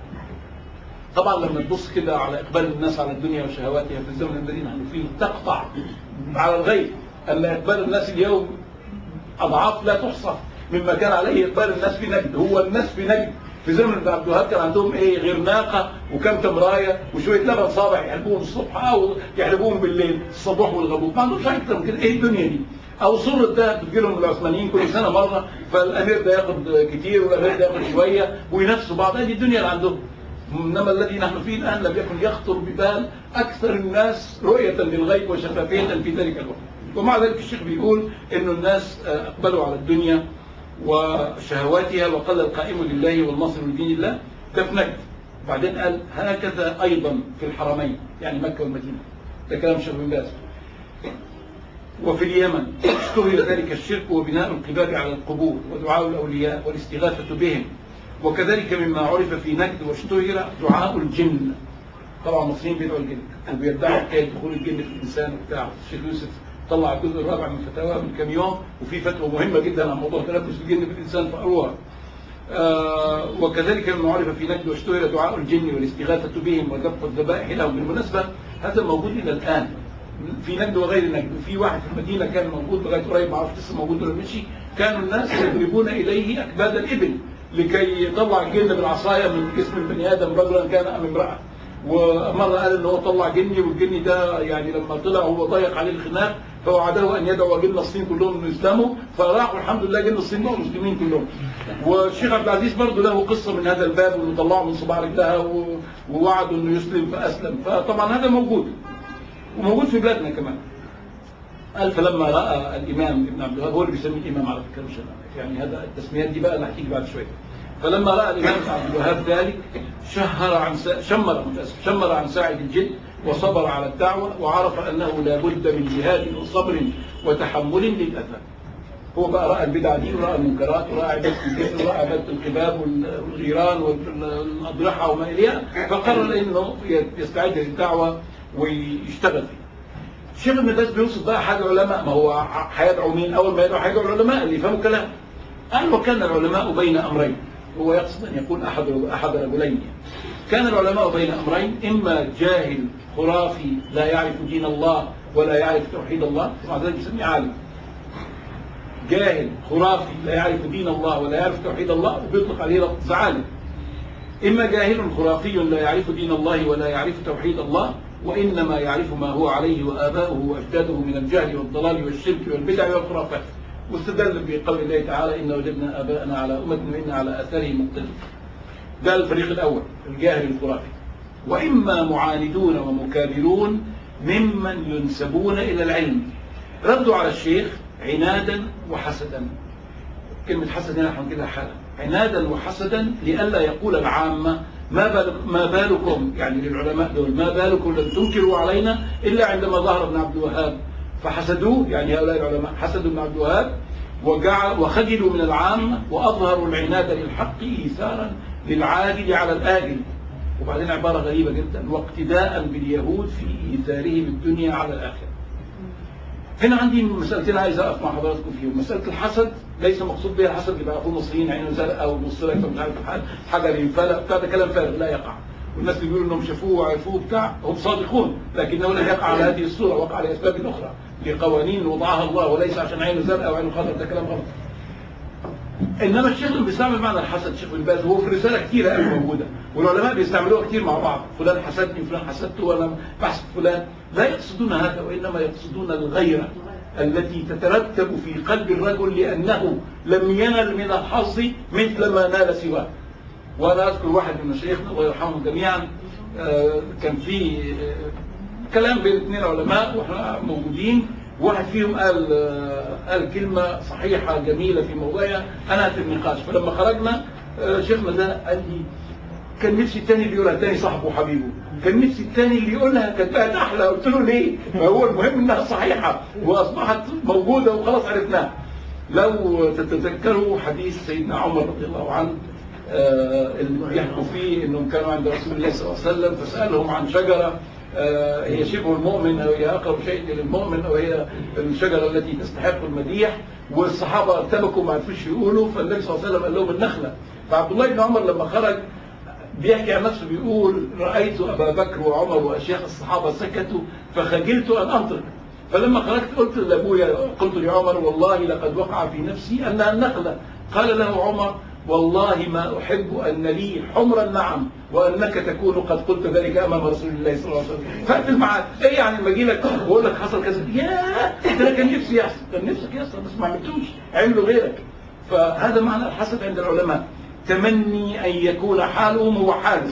طبعا لما تبص كده على إقبال الناس على الدنيا وشهواتها في الزمن الذي نحن فيه تقطع على الغيب أن إقبال الناس اليوم أضعاف لا تحصى مما كان عليه إقبال الناس في نجد هو الناس في نجد في زمن ابن عبد الوهاب كان عندهم ايه غير ناقه وكم تمرايه وشويه لبن صابع يحلبوهم الصبح او يحلبوهم بالليل الصبوح والغبوط ما عندهمش اكتر من كده ايه الدنيا دي او صورة ده بتجي لهم العثمانيين كل سنه مره فالامير ده ياخد كتير والامير ده ياخد شويه وينافسوا بعض هذه الدنيا اللي عندهم انما الذي نحن فيه الان لم يكن يخطر ببال اكثر الناس رؤيه للغيب وشفافيه في ذلك الوقت ومع ذلك الشيخ بيقول انه الناس اقبلوا على الدنيا وشهواتها وقل القائم لله والناصر لدين الله ده في نجد بعدين قال هكذا ايضا في الحرمين يعني مكه والمدينه ده كلام شيخ بن باز وفي اليمن اشتهر ذلك الشرك وبناء القباب على القبور ودعاء الاولياء والاستغاثه بهم وكذلك مما عرف في نجد واشتهر دعاء الجن طبعا المصريين بيدعوا الجن وبيدعوا حكايه دخول الجن في الانسان وبتاع الشيخ يوسف طلع الجزء الرابع من فتاوى من كم يوم وفي فتوى مهمة جدا عن موضوع تنفس الجن في الإنسان فقروها آه وكذلك مما عرف في نجد واشتهر دعاء الجن والاستغاثة بهم وذبح الذبائح لهم بالمناسبة هذا موجود إلى الآن في نجد وغير نجد وفي واحد في المدينة كان موجود لغاية قريب ما اعرفش لسه موجود ولا مشي كانوا الناس يضربون إليه أكباد الإبل لكي يطلع الجن بالعصاية من جسم البني آدم رجلا كان أم امرأة ومرة قال ان هو طلع جني والجني ده يعني لما طلع هو ضيق عليه الخناق فوعده ان يدعو جن الصين كلهم من يسلموا فراحوا الحمد لله جن الصين بقوا مسلمين كلهم والشيخ عبد العزيز برضه له قصه من هذا الباب وانه طلعه من صباع رجلها ووعده انه يسلم فاسلم فطبعا هذا موجود وموجود في بلادنا كمان قال فلما راى الامام ابن عبد الوهاب هو اللي بيسميه الامام على فكره مش انا يعني هذا التسميات دي بقى اللي هتيجي بعد شويه فلما راى الامام ابن عبد الوهاب ذلك شهر عن سا... شمر شمر عن ساعد الجد وصبر على الدعوه وعرف انه لا بد من جهاد وصبر وتحمل للاذى هو بقى راى البدع دي وراى المنكرات وراى عباده الجن وراى عباده القباب والغيران والاضرحه وما اليها فقرر انه يستعد للدعوه ويشتغل فيها الشيخ ابن باز بيوصف بقى حال العلماء ما هو هيدعو مين اول ما يدعو هيدعو العلماء اللي يفهموا الكلام قال وكان العلماء بين امرين هو يقصد ان يكون احد احد رجلين كان العلماء بين امرين اما جاهل خرافي لا يعرف دين الله ولا يعرف توحيد الله ومع ذلك يسميه عالم جاهل خرافي لا يعرف دين الله ولا يعرف توحيد الله وبيطلق عليه لفظ عالم اما جاهل خرافي لا يعرف دين الله ولا يعرف توحيد الله وانما يعرف ما هو عليه واباؤه واجداده من الجهل والضلال والشرك والبدع والخرافات واستدل بقول الله تعالى إن وجدنا آباءنا على أمة وإنا على آثارهم مقتدون ده الفريق الأول الجاهل الخرافي وإما معاندون ومكابرون ممن ينسبون إلى العلم ردوا على الشيخ عنادا وحسدا كلمة حسد هنا احنا كده حالة عنادا وحسدا لئلا يقول العامة ما بال ما بالكم يعني للعلماء دول ما بالكم لم تنكروا علينا إلا عندما ظهر ابن عبد الوهاب فحسدوه يعني هؤلاء العلماء حسدوا ابن عبد الوهاب وجعل وخجلوا من العامة وأظهروا العناد للحق إيثارا للعاجل على الآجل وبعدين عبارة غريبة جدا واقتداء باليهود في إيثارهم الدنيا على الآخرة هنا عندي مسألتين عايز أقف مع حضراتكم فيهم مسألة الحسد ليس مقصود بها الحسد اللي بيعرفوه المصريين عينه زرقاء أو نص لك مش عارف الحال حجر ينفلق بتاع ده كلام فارغ لا يقع والناس اللي بيقولوا انهم شافوه وعرفوه بتاع هم صادقون لكنه لم يقع على هذه الصورة وقع لأسباب أخرى لقوانين وضعها الله وليس عشان عينه زرقاء وعينه خضراء ده كلام غلط انما الشيخ اللي بيستعمل معنى الحسد شيخ بن باز وهو في رساله كثيره قوي موجوده والعلماء بيستعملوها كثير مع بعض فلان حسدني فلان حسدته وانا بحسد فلان لا يقصدون هذا وانما يقصدون الغيره التي تترتب في قلب الرجل لانه لم ينل من الحظ مثل ما نال سواه وانا اذكر واحد من مشايخنا الله يرحمهم جميعا آه، كان في آه، كلام بين اثنين علماء واحنا موجودين واحد فيهم قال آه، قال كلمة صحيحة جميلة في موضوعها أنهت النقاش فلما خرجنا آه، شيخنا ده قال لي كان نفسي التاني اللي يقولها التاني صاحبه وحبيبه كان نفسي التاني اللي يقولها كانت بقت أحلى قلت له ليه؟ ما هو المهم إنها صحيحة وأصبحت موجودة وخلاص عرفناها لو تتذكروا حديث سيدنا عمر رضي الله عنه آه، اللي بيحكوا فيه انهم كانوا عند رسول الله صلى الله عليه وسلم فسالهم عن شجره آه، هي شبه المؤمن او هي اقرب شيء للمؤمن او هي الشجره التي تستحق المديح والصحابه ارتبكوا ما عرفوش يقولوا فالنبي صلى الله عليه وسلم قال لهم النخله فعبد الله بن عمر لما خرج بيحكي عن نفسه بيقول رأيت أبا بكر وعمر وأشياخ الصحابة سكتوا فخجلت أن أنطق فلما خرجت قلت لأبويا قلت لعمر والله لقد وقع في نفسي أنها النخلة قال له عمر والله ما أحب أن لي حمر النعم وأنك تكون قد قلت ذلك أمام رسول الله صلى الله عليه وسلم فأقفل معاك إيه يعني لما أجي لك وأقول لك حصل كذا يا ده كان نفسي يحصل كان نفسك يحصل بس ما عملتوش عملوا غيرك فهذا معنى الحسد عند العلماء تمني أن يكون حالهم هو حاله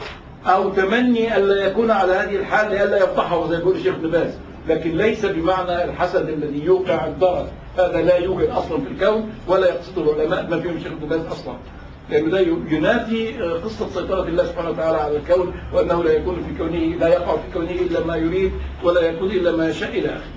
أو تمني ألا يكون على هذه الحال لئلا يفضحه زي ما يقول الشيخ ابن باز لكن ليس بمعنى الحسد الذي يوقع الضرر هذا لا يوجد أصلا في الكون ولا يقصده العلماء ما فيهم الشيخ ابن باز أصلا لأنه ده ينافي قصة سيطرة الله سبحانه وتعالى على الكون وأنه لا يكون في كونه لا يقع في كونه إلا ما يريد ولا يكون إلا ما يشاء إلى آخره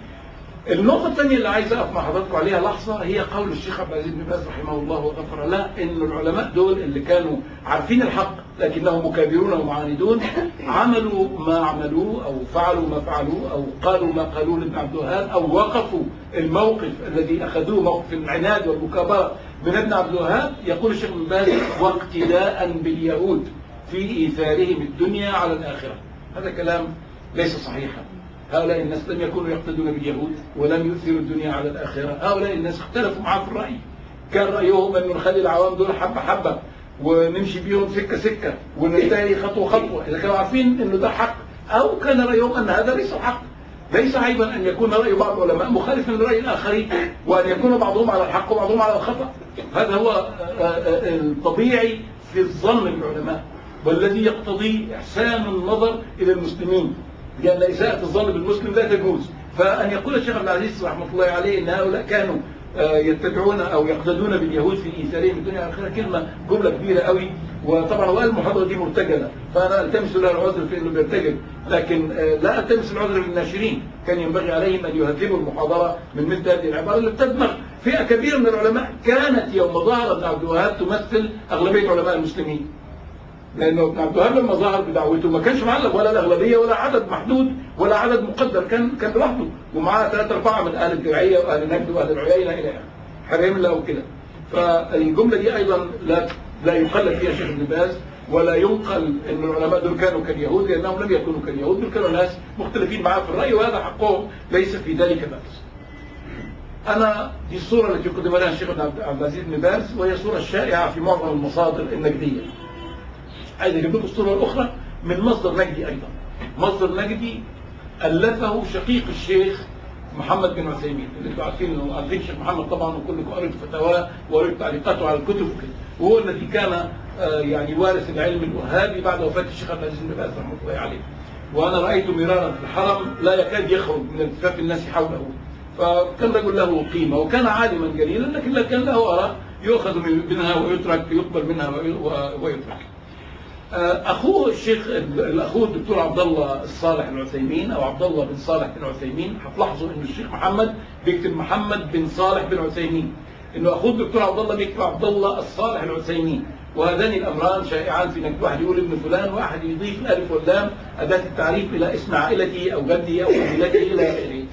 النقطة الثانية اللي عايز أقف مع حضراتكم عليها لحظة هي قول الشيخ عبد العزيز بن باز رحمه الله وغفر له إن العلماء دول اللي كانوا عارفين الحق لكنهم مكابرون ومعاندون عملوا ما عملوه أو فعلوا ما فعلوه أو قالوا ما قالوه لابن عبد الوهاب أو وقفوا الموقف الذي أخذوه موقف العناد والمكابرة من ابن عبد الوهاب يقول الشيخ ابن باز واقتداء باليهود في إيثارهم الدنيا على الآخرة هذا كلام ليس صحيحا هؤلاء الناس لم يكونوا يقتدون باليهود ولم يؤثروا الدنيا على الآخرة هؤلاء الناس اختلفوا معاه في الرأي كان رأيهم أن نخلي العوام دول حبة حبة ونمشي بيهم سكة سكة وننتهي خطوة خطوة إذا كانوا عارفين أنه ده حق أو كان رأيهم أن هذا ليس حق ليس عيبا أن يكون رأي بعض العلماء مخالفا لرأي الآخرين وأن يكون بعضهم على الحق وبعضهم على الخطأ هذا هو الطبيعي في الظن بالعلماء والذي يقتضي إحسان النظر إلى المسلمين لأن إساءة الظن بالمسلم لا تجوز فأن يقول الشيخ عبد العزيز رحمة الله عليه أن هؤلاء كانوا يتبعون أو يقتدون باليهود في إيثارهم الدنيا والآخرة كلمة جملة كبيرة قوي وطبعا هو قال المحاضرة دي مرتجلة فأنا ألتمس له العذر في أنه بيرتجل لكن لا ألتمس العذر للناشرين كان ينبغي عليهم أن يهذبوا المحاضرة من مثل هذه العبارة اللي بتدمغ فئة كبيرة من العلماء كانت يوم ظهر ابن عبد الوهاب تمثل أغلبية علماء المسلمين لانه ابن عبد الوهاب لما ظهر بدعوته ما كانش معلق ولا الاغلبيه ولا عدد محدود ولا عدد مقدر كان كان لوحده ومعاه ثلاثة أربعة من أهل الدرعية وأهل نجد وأهل العيينة إلى آخره حريم الله وكده فالجملة دي أيضا لا لا يقلد فيها شيخ ابن باز ولا ينقل أن العلماء دول كانوا كاليهود لأنهم لم يكونوا كاليهود دول كانوا ناس مختلفين معاه في الرأي وهذا حقهم ليس في ذلك بأس أنا دي الصورة التي قدم لها الشيخ عبد العزيز بن باز وهي صورة شائعة في معظم المصادر النجدية عايز اجيب لكم الصوره الاخرى من مصدر نجدي ايضا مصدر نجدي الفه شقيق الشيخ محمد بن عثيمين اللي انتم عارفين انه عارفين الشيخ محمد طبعا وكلكم قريتوا فتاواه وقريتوا تعليقاته على الكتب وكده. وهو الذي كان آه، يعني وارث العلم الوهابي بعد وفاه الشيخ عبد العزيز بن باز رحمه الله عليه. وانا رايته مرارا في الحرم لا يكاد يخرج من التفاف الناس حوله. فكان رجل له قيمه وكان عالما جليلا لكن كان له اراء يؤخذ من- منها ويترك يقبل منها وي- و- ويترك. آه، اخوه الشيخ الاخوه الدكتور عبد الله الصالح العثيمين او عبد الله بن صالح بن عثيمين هتلاحظوا ان الشيخ محمد بيكتب محمد بن صالح بن عثيمين انه اخوه الدكتور عبد الله بيكتب عبد الله الصالح العثيمين وهذان الامران شائعان في انك واحد يقول ابن فلان واحد يضيف الالف واللام اداه التعريف الى اسم عائلته او جده او قبيلته الى اخره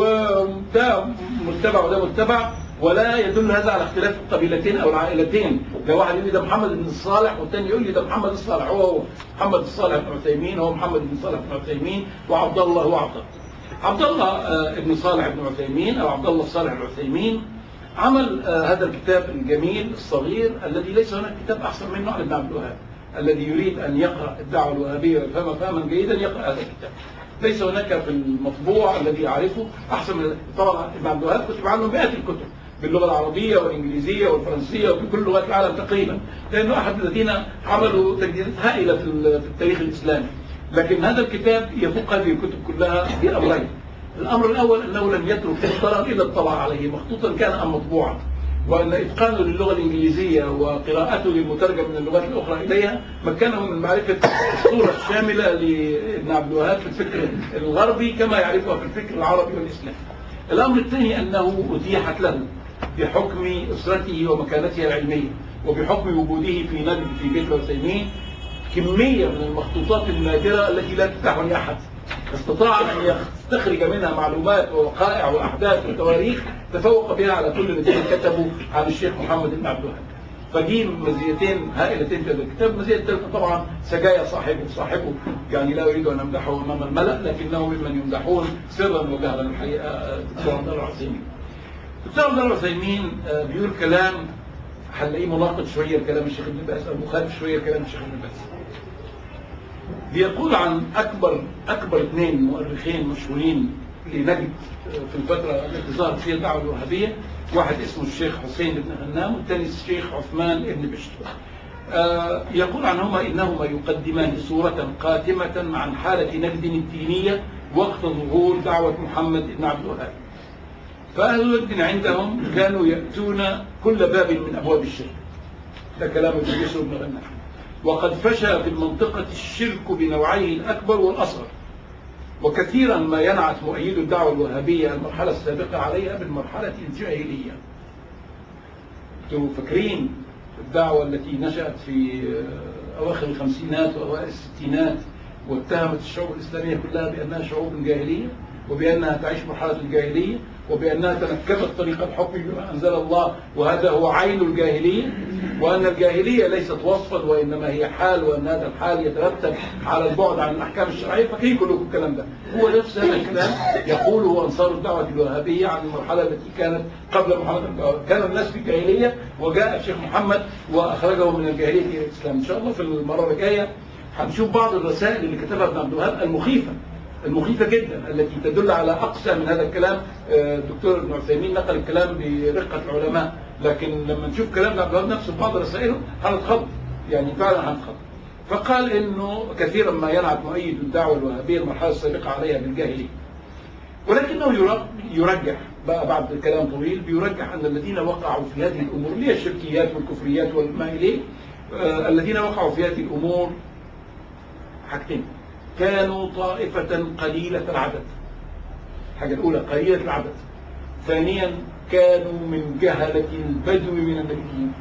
وده متبع وده متبع ولا يدل هذا على اختلاف القبيلتين او العائلتين ده واحد يقول لي ده محمد بن الصالح والثاني يقول لي ده محمد الصالح هو هو محمد الصالح بن عثيمين هو محمد بن صالح بن عثيمين وعبد الله هو عبد الله عبد الله آه، ابن صالح بن عثيمين او عبد الله الصالح العثيمين عمل آه، هذا الكتاب الجميل الصغير الذي ليس هناك كتاب احسن منه على ابن عبد الوهاب الذي يريد ان يقرا الدعوه الوهابيه ويفهمها فهما جيدا يقرا هذا الكتاب ليس هناك في المطبوع الذي اعرفه احسن من طبعا ابن عبد الوهاب كتب عنه مئات الكتب باللغه العربيه والانجليزيه والفرنسيه وفي كل لغات العالم تقريبا لانه احد الذين عملوا تجديدات هائله في ال- في التاريخ الاسلامي لكن هذا الكتاب يفوق هذه الكتب كلها بامرين الامر الاول انه لم يترك مختارا الا اطلع عليه مخطوطا كان ام مطبوعا وان اتقانه للغه الانجليزيه وقراءته للمترجم من اللغات الاخرى اليها مكنه من معرفه الصوره الشامله لابن عبد الوهاب في الفكر الغربي كما يعرفها في الفكر العربي والاسلامي. الامر الثاني انه اتيحت له بحكم اسرته ومكانته العلميه وبحكم وجوده في نجد في بيت العثيمين كميه من المخطوطات النادره التي لا تفتح لاحد استطاع ان يستخرج منها معلومات ووقائع واحداث وتواريخ تفوق بها على كل الذين كتبوا عن الشيخ محمد بن عبد الوهاب فدي مزيتين هائلتين في هذا الكتاب المزيه الثالثه طبعا سجايا صاحبه صاحبه يعني لا اريد ان امدحه امام الملا لكنه ممن يمدحون سرا وجهرا الحقيقه الدكتور عبد الله العثيمين الدكتور عبد الله العثيمين آه، بيقول كلام هنلاقيه مناقض شويه لكلام الشيخ ابن باز او مخالف شويه لكلام الشيخ ابن باز بيقول عن اكبر اكبر اثنين مؤرخين مشهورين لنجد في الفتره التي ظهرت فيها الدعوه الوهابيه واحد اسمه الشيخ حسين بن غنام والثاني الشيخ عثمان بن بشر آه، يقول عنهما انهما يقدمان صوره قاتمه عن حاله نجد الدينيه وقت ظهور دعوه محمد بن عبد الوهاب فاهل النجد عندهم كانوا ياتون كل باب من ابواب الشرك ده كلام ابن بشر بن غنام وقد فشى في المنطقة الشرك بنوعيه الأكبر والأصغر وكثيرا ما ينعت مؤيد الدعوة الوهابية المرحلة السابقة عليها بالمرحلة الجاهلية انتوا فاكرين الدعوة التي نشأت في أواخر الخمسينات وأوائل الستينات واتهمت الشعوب الإسلامية كلها بأنها شعوب جاهلية وبأنها تعيش مرحلة الجاهلية وبأنها تنكبت طريق الحكم بما أنزل الله وهذا هو عين الجاهلية وأن الجاهلية ليست وصفا وإنما هي حال وأن هذا الحال يترتب على البعد عن الأحكام الشرعية فكيف كلكم الكلام ده هو نفس هذا الكلام يقوله أنصار الدعوة الوهابية عن المرحلة التي كانت قبل محمد بن عبد كان الناس في الجاهلية وجاء الشيخ محمد وأخرجه من الجاهلية إلى الإسلام إن شاء الله في المرة الجاية هنشوف بعض الرسائل اللي كتبها ابن عبد الوهاب المخيفة المخيفة جدا التي تدل على أقسى من هذا الكلام آه، الدكتور ابن عثيمين نقل الكلام برقة العلماء لكن لما نشوف كلام ابن عبد الوهاب نفسه في بعض رسائله هنتخض يعني فعلا هنتخض فقال انه كثيرا ما ينعت مؤيد الدعوة الوهابية المرحلة السابقة عليها بالجاهلية ولكنه ير- يرجح بقى بعد كلام طويل بيرجح ان الذين وقعوا في هذه الامور اللي هي الشركيات والكفريات والما اليه آه، الذين وقعوا في هذه الامور حاجتين كانوا طائفة قليلة العدد الحاجة الأولى قليلة العدد ثانيا كانوا من جهلة البدو من النبيين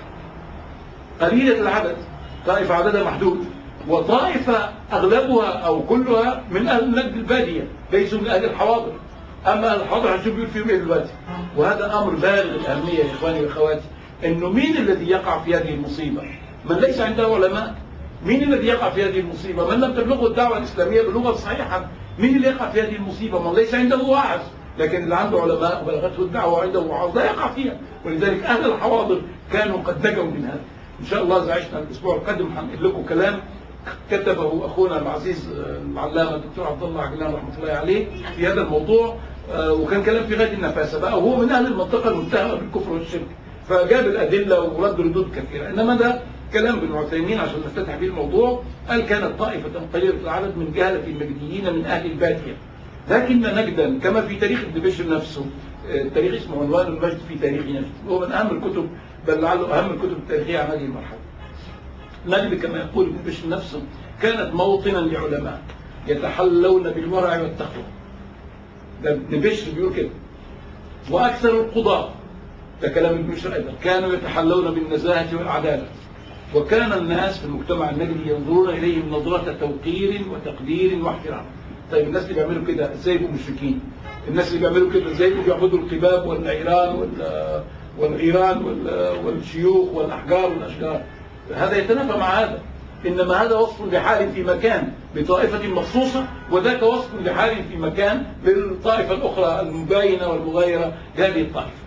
قليلة العدد طائفة عددها محدود وطائفة أغلبها أو كلها من أهل نجد البادية ليسوا من أهل الحواضر أما أهل الحواضر هنشوف بيقول فيهم إيه دلوقتي وهذا أمر بالغ الأهمية يا إخواني وأخواتي إنه مين الذي يقع في هذه المصيبة من ليس عنده علماء مين الذي يقع في هذه المصيبة من لم تبلغه الدعوة الإسلامية بلغة صحيحة مين اللي يقع في هذه المصيبة من ليس عنده واعظ لكن اللي عنده علماء وبلغته الدعوة وعنده وعظ لا يقع فيها ولذلك أهل الحواضر كانوا قد نجوا من هذا إن شاء الله إذا عشنا الأسبوع القادم هنقل لكم كلام كتبه اخونا العزيز آه، العلامه الدكتور عبد الله عجلان رحمه الله عليه في هذا الموضوع آه، وكان كلام في غايه النفاسه بقى وهو من اهل المنطقه المتهمه بالكفر والشرك فجاب الادله ورد ردود كثيره انما ده كلام ابن عثيمين عشان نفتتح به الموضوع قال كانت طائفه قليله العدد من جهله المجديين من اهل الباديه لكن نجدا كما في تاريخ ابن بشر نفسه آه، التاريخ اسمه عنوان المجد في تاريخ نفسه هو من اهم الكتب بل لعله اهم الكتب التاريخيه عن هذه المرحله نجد كما يقول ابن بشر نفسه كانت موطنا لعلماء يتحلون بالورع والتقوى ده ابن بشر بيقول كده واكثر القضاة ده كلام ابن بشر ايضا كانوا يتحلون بالنزاهه والعداله وكان الناس في المجتمع النجدي ينظرون اليهم نظره توقير وتقدير واحترام طيب الناس اللي بيعملوا كده ازاي يبقوا مشركين الناس اللي بيعملوا كده ازاي يبقوا بيعبدوا القباب والنيران وال- والايران وال- والشيوخ والاحجار والاشجار هذا يتنافى مع هذا انما هذا وصف لحال في مكان لطائفه مخصوصه وذاك وصف لحال في مكان للطائفه الاخرى المباينه والمغايره لهذه الطائفه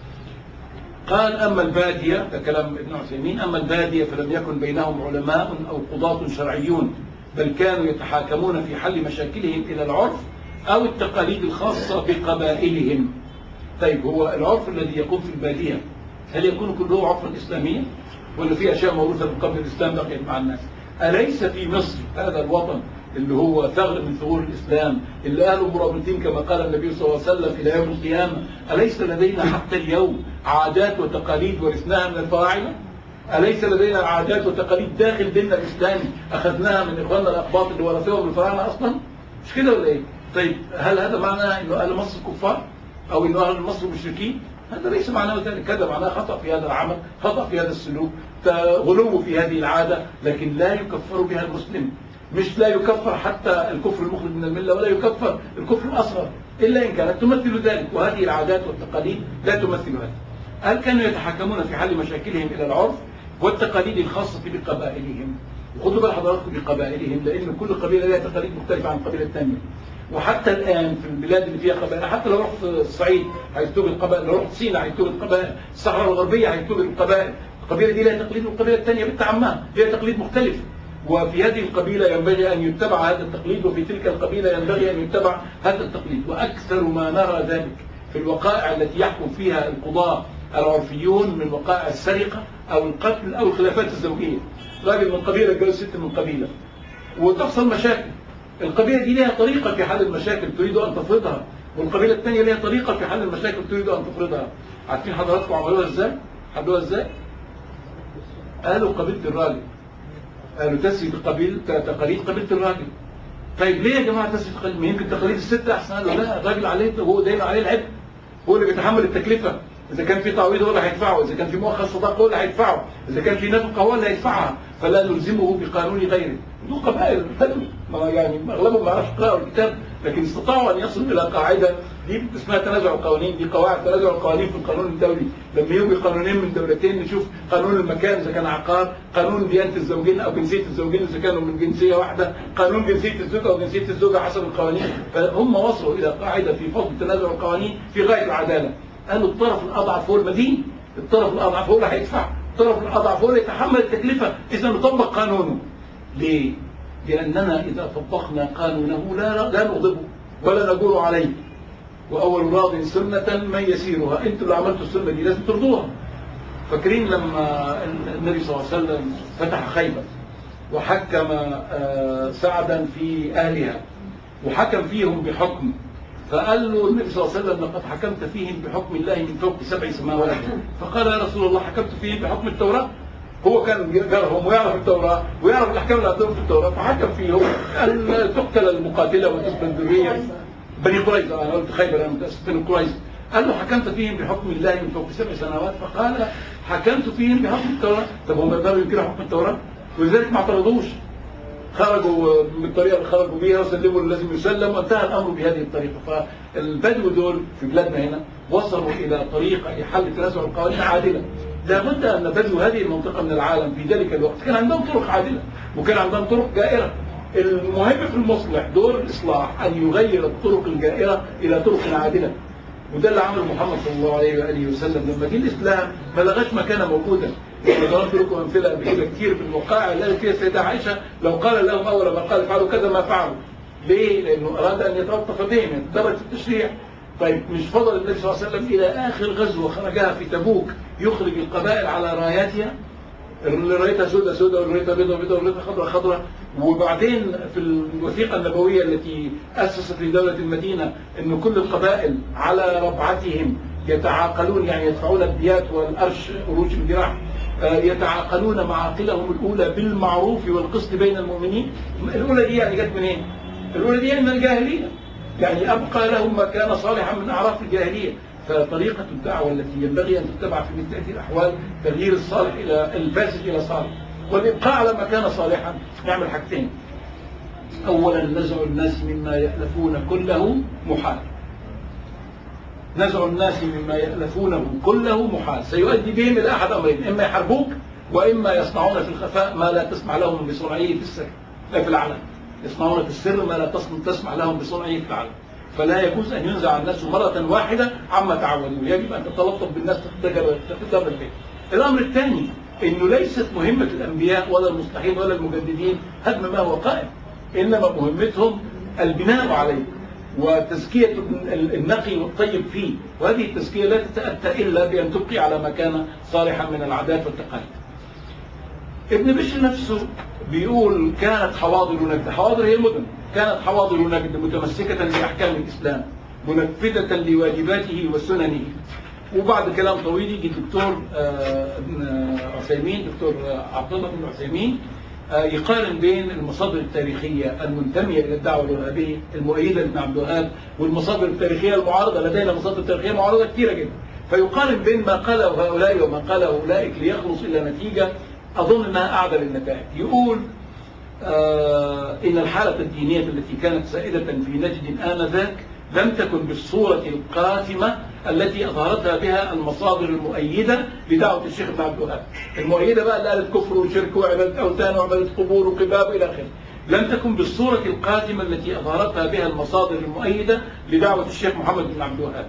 قال أما البادية ده كلام ابن عثيمين أما البادية فلم يكن بينهم علماء أو قضاة شرعيون بل كانوا يتحاكمون في حل مشاكلهم إلى العرف أو التقاليد الخاصة بقبائلهم طيب هو العرف الذي يكون في البادية هل يكون كله عرفا إسلاميا ولا في أشياء موروثة من قبل الإسلام بقيت مع الناس أليس في مصر هذا الوطن اللي هو ثغر من ثغور الإسلام اللي أهله مرابطين كما قال النبي صلى الله عليه وسلم إلى يوم القيامة أليس لدينا حتى اليوم عادات وتقاليد ورثناها من الفراعنة أليس لدينا عادات وتقاليد داخل ديننا الإسلامي أخذناها من إخواننا الأقباط اللي ورثوهم الفراعنة أصلا مش كده ولا إيه طيب هل هذا معناه إنه أهل مصر كفار أو إنه أهل مصر مشركين هذا ليس معناه ذلك هذا معناه خطأ في هذا العمل خطأ في هذا السلوك غلو في هذه العادة لكن لا يكفر بها المسلم مش لا يكفر حتى الكفر المخرج من الملة ولا يكفر الكفر الأصغر إلا إن كانت تمثل ذلك وهذه العادات والتقاليد لا تمثل هذا هل كانوا يتحكمون في حل مشاكلهم إلى العرف والتقاليد الخاصة بقبائلهم وخدوا بال حضراتكم بقبائلهم لأن كل قبيلة لها تقاليد مختلفة عن القبيلة الثانية وحتى الآن في البلاد اللي فيها قبائل حتى لو رحت الصعيد هيكتب القبائل لو رحت سيناء هيكتب القبائل الصحراء الغربية هيكتب القبائل القبيلة دي لها تقليد والقبيلة الثانية بنت عمها لها تقليد مختلف وفي هذه القبيلة ينبغي أن يتبع هذا التقليد وفي تلك القبيلة ينبغي أن يتبع هذا التقليد وأكثر ما نرى ذلك في الوقائع التي يحكم فيها القضاة العرفيون من وقائع السرقة أو القتل أو الخلافات الزوجية راجل من قبيلة جوز ست من قبيلة وتحصل مشاكل القبيلة دي لها طريقة في حل المشاكل تريد أن تفرضها والقبيلة الثانية لها طريقة في حل المشاكل تريد أن تفرضها عارفين حضراتكم عملوها ازاي؟ حلوها ازاي؟ قالوا قبيلة الراجل قالوا تسري بقبيل تقاليد قبيلة الراجل طيب ليه يا جماعة تسري تقاليد؟ ما يمكن تقاليد الست أحسن قالوا لا الراجل عليه هو دايما عليه العبء هو اللي بيتحمل التكلفة إذا كان في تعويض هو اللي هيدفعه إذا كان في مؤخر صداقة هو اللي هيدفعه إذا كان في نفقة هو اللي هيدفعها فلا نلزمه بقانون غيره دول قبائل بدو ما يعني أغلبهم ما يعرفش يقرأوا الكتاب لكن استطاعوا أن يصلوا إلى قاعدة دي اسمها تنازع القوانين دي قواعد تنازع القوانين في القانون الدولي لما يجوا قانونين من دولتين نشوف قانون المكان إذا كان عقار قانون ديانة الزوجين أو جنسية الزوجين إذا كانوا من جنسية واحدة قانون جنسية الزوج أو جنسية الزوجة حسب القوانين فهم وصلوا إلى قاعدة في فضل تنازع القوانين في غاية العدالة قالوا الطرف الأضعف هو المدين الطرف الأضعف هو اللي هيدفع الطرف الأضعف هو اللي يتحمل التكلفة إذا نطبق قانونه ليه؟ لأننا إذا طبقنا قانونه لا لا نغضبه ولا نجور عليه وأول راض سنة من يسيرها أنتوا اللي عملتوا السنة دي لازم ترضوها فاكرين لما النبي صلى الله عليه وسلم فتح خيبر وحكم آه، سعدا في أهلها وحكم فيهم بحكم فقال له النبي صلى الله عليه وسلم لقد حكمت فيهم بحكم الله من فوق سبع سماوات فقال يا رسول الله حكمت فيهم بحكم التوراة هو كان جارهم ويعرف التوراة ويعرف الأحكام اللي عندهم في التوراة فحكم فيهم أن تقتل المقاتلة وتسبى الذرية بني قريظة أنا قلت خيبر أنا متأسف بني قريظة قال له حكمت فيهم بحكم الله من فوق سبع سنوات فقال حكمت فيهم بحكم التوراة طب هم يقدروا ينكروا حكم التوراة ولذلك ما اعترضوش خرجوا بالطريقة اللي خرجوا بيها وسلموا اللي لازم يسلم وانتهى الأمر بهذه الطريقة فالبدو دول في بلادنا هنا وصلوا إلى طريقة لحل تنازع القوانين عادلة لابد أن بدو هذه المنطقة من العالم في ذلك الوقت كان عندهم طرق عادلة وكان عندهم طرق جائرة المهم في المصلح دور الإصلاح أن يغير الطرق الجائرة إلى طرق عادلة وده اللي عمله محمد صلى الله عليه وآله وسلم لما جه الإسلام ما لغاش مكانه موجودة وضربت لكم امثله قبل كده كتير في الوقائع التي فيها السيده عائشه لو قال لهم اول ما قال فعلوا كذا ما فعلوا ليه؟ لانه اراد ان يتلطف بهم يتدرج في التشريع طيب مش فضل النبي صلى الله عليه وسلم الى اخر غزوه خرجها في تبوك يخرج القبائل على راياتها اللي رايتها سوداء سوداء واللي رايتها بيضاء بيضاء واللي رايتها خضراء خضراء وبعدين في الوثيقه النبويه التي اسست لدوله المدينه ان كل القبائل على ربعتهم يتعاقلون يعني يدفعون الديات والارش قروش الجراح آه، يتعاقلون معاقلهم الاولى بالمعروف والقسط بين المؤمنين الاولى دي يعني جت منين؟ الاولى دي يعني من الجاهليه يعني ابقى لهم ما كان صالحا من اعراف الجاهليه فطريقة الدعوة التي ينبغي أن تتبع في مثل هذه الأحوال تغيير الصالح إلى الفاسد إلى صالح والإبقاء على ما كان صالحا نعمل حاجتين أولا نزع الناس مما يألفون كله محال نزع الناس مما يألفونه كله محال سيؤدي بهم إلى أحد أمرين إما يحاربوك وإما يصنعون في الخفاء ما لا تسمع لهم بصنعه في السر لا في العلن يصنعون في السر ما لا تسمع لهم بصنعه في العلن فلا يجوز أن ينزع الناس مرة واحدة عما تعودوا يجب أن تتلطف بالناس تقدر البيت الأمر الثاني أنه ليست مهمة الأنبياء ولا المصلحين ولا المجددين هدم ما هو قائم إنما مهمتهم البناء عليه وتزكية النقي والطيب فيه وهذه التزكية لا تتأتى إلا بأن تبقي على ما كان صالحا من العادات والتقاليد ابن بشر نفسه بيقول كانت حواضر نجد حواضر هي المدن كانت حواضر نجد متمسكة بأحكام الإسلام منفذة لواجباته وسننه وبعد كلام طويل يجي الدكتور آه، ابن عثيمين دكتور عبد الله بن عثيمين آه، يقارن بين المصادر التاريخية المنتمية إلى الدعوة الوهابية المؤيدة لابن عبد الوهاب والمصادر التاريخية المعارضة لدينا مصادر تاريخية معارضة كثيرة جدا فيقارن بين ما قاله هؤلاء وما قاله أولئك ليخلص إلى نتيجة أظن أنها أعدل النتائج يقول آه إن الحالة الدينية التي كانت سائدة في نجد آنذاك لم تكن بالصورة القاتمة التي أظهرتها بها المصادر المؤيدة لدعوة الشيخ ابن عبد الوهاب المؤيدة بقى اللي قالت كفر وشرك وعبادة أوثان وعبادة قبور وقباب إلى آخره لم تكن بالصورة القاتمة التي أظهرتها بها المصادر المؤيدة لدعوة الشيخ محمد بن عبد الوهاب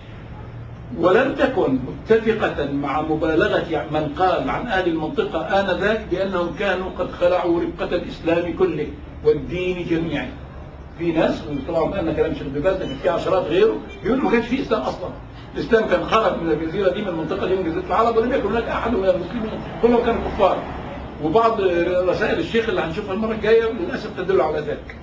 ولم تكن متفقة مع مبالغة من قال عن أهل المنطقة آنذاك بأنهم كانوا قد خلعوا رقة الإسلام كله والدين جميعا في ناس طبعا أنا كلام شيخ بباز لكن في عشرات غيره بيقولوا ما كانش في إسلام أصلا الإسلام كان خرج من الجزيرة دي من المنطقة دي من جزيرة العرب ولم يكن هناك أحد من المسلمين كلهم كانوا كفار وبعض رسائل الشيخ اللي هنشوفها المرة الجاية للأسف تدل على ذلك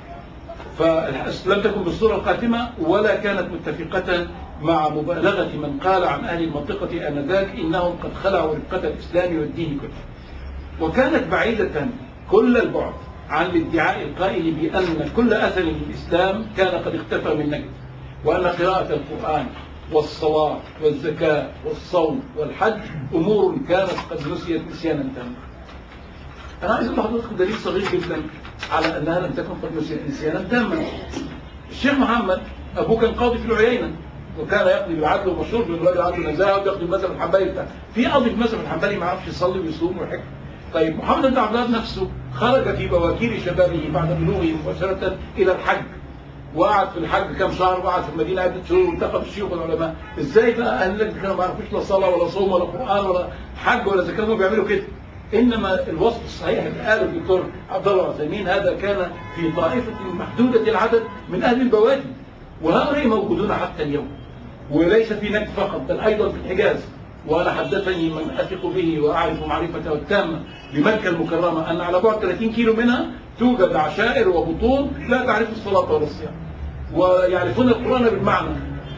فلم تكن بالصورة القاتمة ولا كانت متفقة مع مبالغة من قال عن أهل المنطقة آنذاك إنهم قد خلعوا رقة الإسلام والدين كله وكانت بعيدة كل البعد عن الادعاء القائل بأن كل أثر للإسلام كان قد اختفى من نجد وأن قراءة القرآن والصلاة والزكاة والصوم والحج أمور كانت قد نسيت نسيانا تاما أنا عايز أقول لحضرتكم دليل صغير جدا على أنها لم تكن قد نسيت نسيانا تاما الشيخ محمد أبوه كان قاضي في العيينة وكان يقضي بالعدل ومشهور بالراجل عنده نزاهه ويقضي المذهب الحنبلي بتاعه في قاضي في المذهب الحنبلي ما يعرفش يصلي ويصوم ويحج طيب محمد بن عبد الله نفسه خرج في بواكير شبابه بعد بلوغه مباشره الى الحج وقعد في الحج كم شهر وقعد في المدينه عده شهور وانتقى الشيوخ والعلماء ازاي بقى اهل النجد كانوا ما يعرفوش لا صلاه ولا صوم ولا قران ولا حج ولا زكاه هم بيعملوا كده انما الوصف الصحيح اللي قاله الدكتور عبد الله العثيمين هذا كان في طائفه محدوده العدد من اهل البوادي وهؤلاء موجودون حتى اليوم وليس في نجد فقط بل أيضا في الحجاز وأنا حدثني من أثق به وأعرف معرفته التامة بمكة المكرمة أن على بعد 30 كيلو منها توجد عشائر وبطون لا تعرف الصلاة ولا الصيام ويعرفون القرآن بالمعنى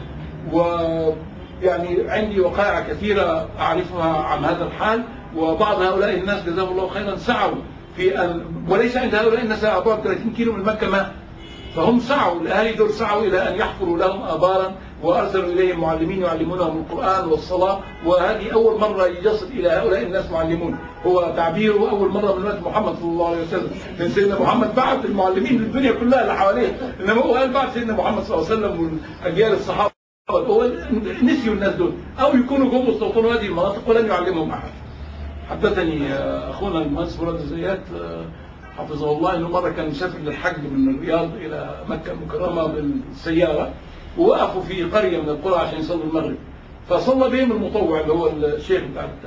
ويعني عندي وقائع كثيرة أعرفها عن هذا الحال وبعض هؤلاء الناس جزاهم الله خيرا سعوا في أن وليس عند هؤلاء الناس على بعد 30 كيلو من مكة ماء فهم سعوا الأهالي دول سعوا إلى أن يحفروا لهم آبارا وأرسلوا إليهم معلمين يعلمونهم القرآن والصلاة وهذه أول مرة يصل إلى هؤلاء الناس معلمون هو تعبيره أول مرة من وقت محمد صلى الله عليه وسلم لأن سيدنا محمد بعث المعلمين للدنيا كلها اللي حواليه إنما هو قال بعد سيدنا محمد صلى الله عليه وسلم وأجيال الصحابة هو نسيوا الناس دول أو يكونوا جم واستوطنوا هذه المناطق ولم يعلمهم أحد حدثني أخونا المهندس مراد الزيات حفظه الله انه مره كان مسافر للحج من الرياض الى مكه المكرمه بالسياره ووقفوا في قريه من القرى عشان يصلوا المغرب فصلى بهم المطوع اللي هو الشيخ بتاع بتاع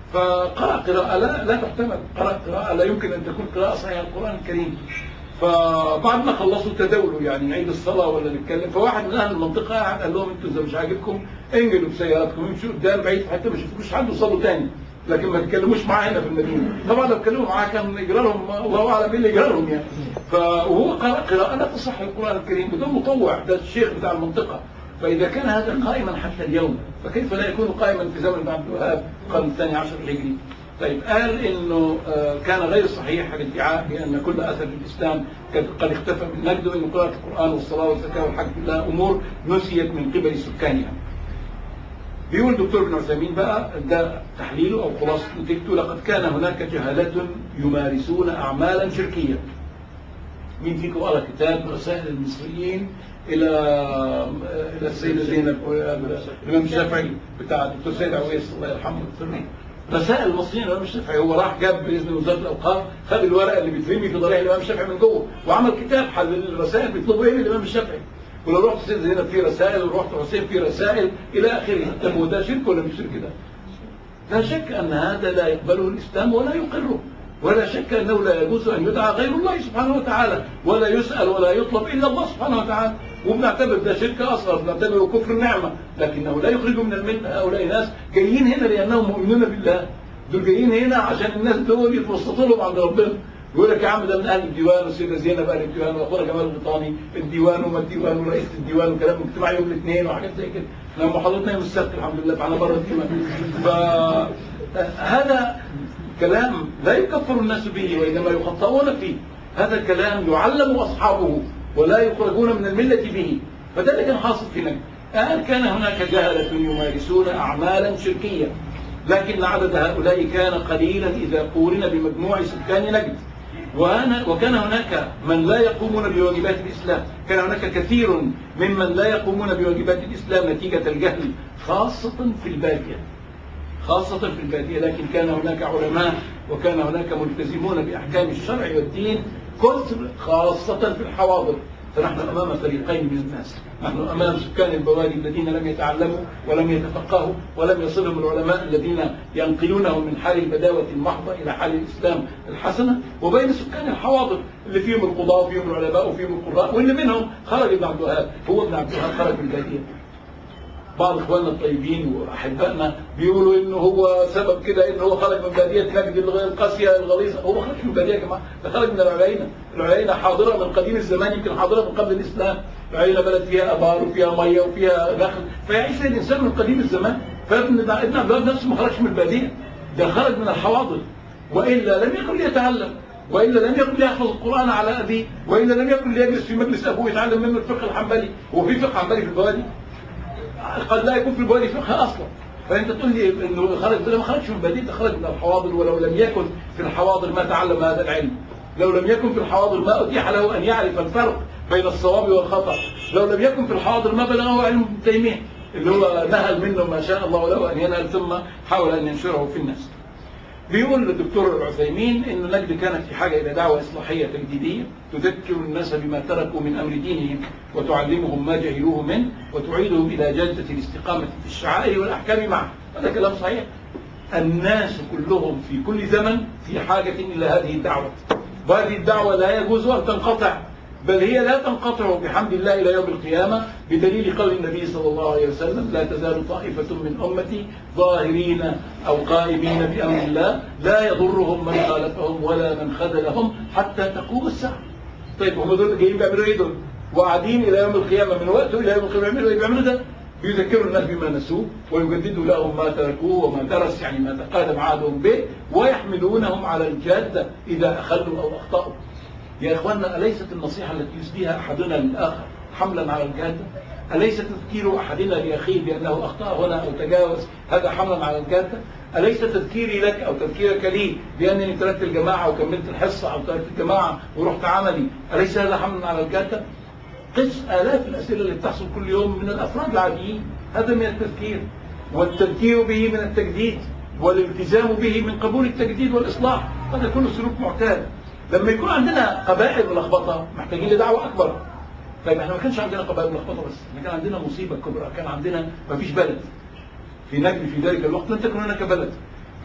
فقرأ قراءة لا, لا تحتمل قرأ قراءة لا يمكن أن تكون قراءة صحيحة القرآن الكريم فبعد ما خلصوا تداولوا يعني عيد الصلاة ولا نتكلم فواحد من أهل المنطقة قاعد قال لهم أنتوا إذا مش عاجبكم انقلوا بسياراتكم امشوا قدام بعيد حتى ما يشوفوش حد وصلوا تاني لكن ما تتكلموش معاه هنا في المدينة طبعا لو اتكلموا معاه كان يجرى لهم الله أعلم ايه اللي يجرى لهم يعني فهو قرأ قراءة لا تصح القرآن الكريم وده مطوع ده الشيخ بتاع المنطقة فإذا كان هذا قائما حتى اليوم فكيف لا يكون قائما في زمن ابن عبد الوهاب القرن الثاني عشر الهجري طيب قال انه آه، كان غير صحيح الادعاء بان كل اثر في الاسلام قد قد اختفى من نجده ان قراءه القران والصلاه والزكاه والحج كلها امور نسيت من قبل سكانها. بيقول دكتور ابن عثيمين بقى ده تحليله او خلاصه نتيجته لقد كان هناك جهله يمارسون اعمالا شركيه. مين فيكم قرا كتاب رسائل المصريين الى الى السيده زينب الامام الشافعي بتاع الدكتور سيد عويس الله يرحمه ويغفر رسائل المصريين الامام الشافعي هو راح جاب باذن وزاره الاوقاف خد الورقه اللي بترمي في ضريح الامام الشافعي من جوه وعمل كتاب حل الرسائل بيطلبوا ايه من الامام الشافعي ولو رحت سيد زينب في رسائل ورحت حسين في رسائل الى اخره طب هو ده شرك ولا مش شرك ده؟ لا شك ان هذا لا يقبله الاسلام ولا يقره ولا شك انه لا يجوز ان يدعى غير الله سبحانه وتعالى ولا يسال ولا يطلب الا الله سبحانه وتعالى وبنعتبر ده شرك اصغر بنعتبره كفر النعمه لكنه لا يخرج من المله هؤلاء ناس جايين هنا لانهم مؤمنون بالله دول جايين هنا عشان الناس دول يتوسطوا لهم عند ربنا يقول لك يا عم ده من اهل الديوان والسيده زينب اهل الديوان واخونا جمال الغيطاني الديوان وما الديوان ورئيس الديوان وكلام اجتماع يوم الاثنين وحاجات زي كده احنا محاضرتنا يوم السبت الحمد لله فاحنا بره الديوان فهذا كلام لا يكفر الناس به وانما يخطئون فيه هذا كلام يعلم اصحابه ولا يخرجون من المله به فده اللي كان حاصل في نجد قال كان هناك جهله يمارسون اعمالا شركيه لكن عدد هؤلاء كان قليلا إذا قورن بمجموع سكان نجد وكان هناك من لا يقومون بواجبات الإسلام كان هناك كثير ممن لا يقومون بواجبات الإسلام نتيجة الجهل خاصة في البادية خاصة في البادية لكن كان هناك علماء وكان هناك ملتزمون بأحكام الشرع والدين كثر خاصة في الحواضر فنحن أمام فريقين من الناس نحن أمام سكان البوادي الذين لم يتعلموا ولم يتفقهوا ولم يصلهم العلماء الذين ينقلونهم من حال البداوة المحضة إلى حال الإسلام الحسنة وبين سكان الحواضر اللي فيهم القضاة وفيهم العلماء وفيهم القراء واللي منهم خرج ابن عبد الوهاب هو ابن عبد الوهاب خرج من البادية بعض اخواننا الطيبين واحبائنا بيقولوا انه هو سبب كده انه هو خرج من باديه نجد القاسيه الغليظه هو خرج من باديه يا جماعه ده خرج من العلينه العلينه حاضره من قديم الزمان يمكن حاضره من قبل الاسلام العلينه بلد فيها ابار وفيها ميه وفيها نخل فيعيش الانسان من قديم الزمان فابن ابن عبد نفسه ما خرجش من الباديه ده خرج من الحواضر والا لم يكن ليتعلم والا لم يكن ليحفظ القران على ابيه والا لم يكن ليجلس في مجلس ابوه يتعلم منه الفقه الحنبلي هو في فقه حنبلي في البوادي قد لا يكون في البوادي فقه اصلا فانت تقول لي انه خرج ده ما خرجش من البديل خرج من الحواضر ولو لم يكن في الحواضر ما تعلم هذا العلم لو لم يكن في الحواضر ما اتيح له ان يعرف الفرق بين الصواب والخطا لو لم يكن في الحواضر ما بلغه علم ابن تيميه اللي هو نهل منه ما شاء الله له ان ينهل ثم حاول ان ينشره في الناس بيقول الدكتور العثيمين ان نجد كانت في حاجه الى دعوه اصلاحيه تجديديه تذكر الناس بما تركوا من امر دينهم وتعلمهم ما جهلوه منه وتعيدهم الى جاده الاستقامه في الشعائر والاحكام معه هذا كلام صحيح الناس كلهم في كل زمن في حاجه الى هذه الدعوه وهذه الدعوه لا يجوز ان تنقطع بل هي لا تنقطع بحمد الله إلى يوم القيامة بدليل قول النبي صلى الله عليه وسلم لا تزال طائفة من أمتي ظاهرين أو قائمين بأمر الله لا يضرهم من خالفهم ولا من خذلهم حتى تقوم الساعة طيب هم دول جايين بيعملوا ايه دول؟ وقاعدين إلى يوم القيامة من وقته إلى يوم القيامة بيعملوا ايه؟ بيعملوا ده يذكروا الناس بما نسوه ويجددوا لهم ما تركوه وما درس يعني ما تقادم عهدهم به ويحملونهم على الجادة إذا أخلوا أو أخطأوا يا إخواننا أليست النصيحة التي يسديها أحدنا للآخر حملا على الجادة أليس تذكير أحدنا لأخيه بأنه أخطأ هنا أو تجاوز هذا حملا على الجادة أليس تذكيري لك أو تذكيرك لي بأنني تركت الجماعة وكملت الحصة أو تركت الجماعة ورحت عملي أليس هذا حملا على الجادة قس آلاف الأسئلة اللي بتحصل كل يوم من الأفراد العاديين هذا من التذكير والتذكير به من التجديد والالتزام به من قبول التجديد والإصلاح هذا كله سلوك معتاد لما يكون عندنا قبائل ملخبطه محتاجين لدعوه اكبر طيب احنا ما كانش عندنا قبائل ملخبطه بس احنا كان عندنا مصيبه كبرى كان عندنا ما فيش بلد في نجد في ذلك الوقت لم تكن هناك بلد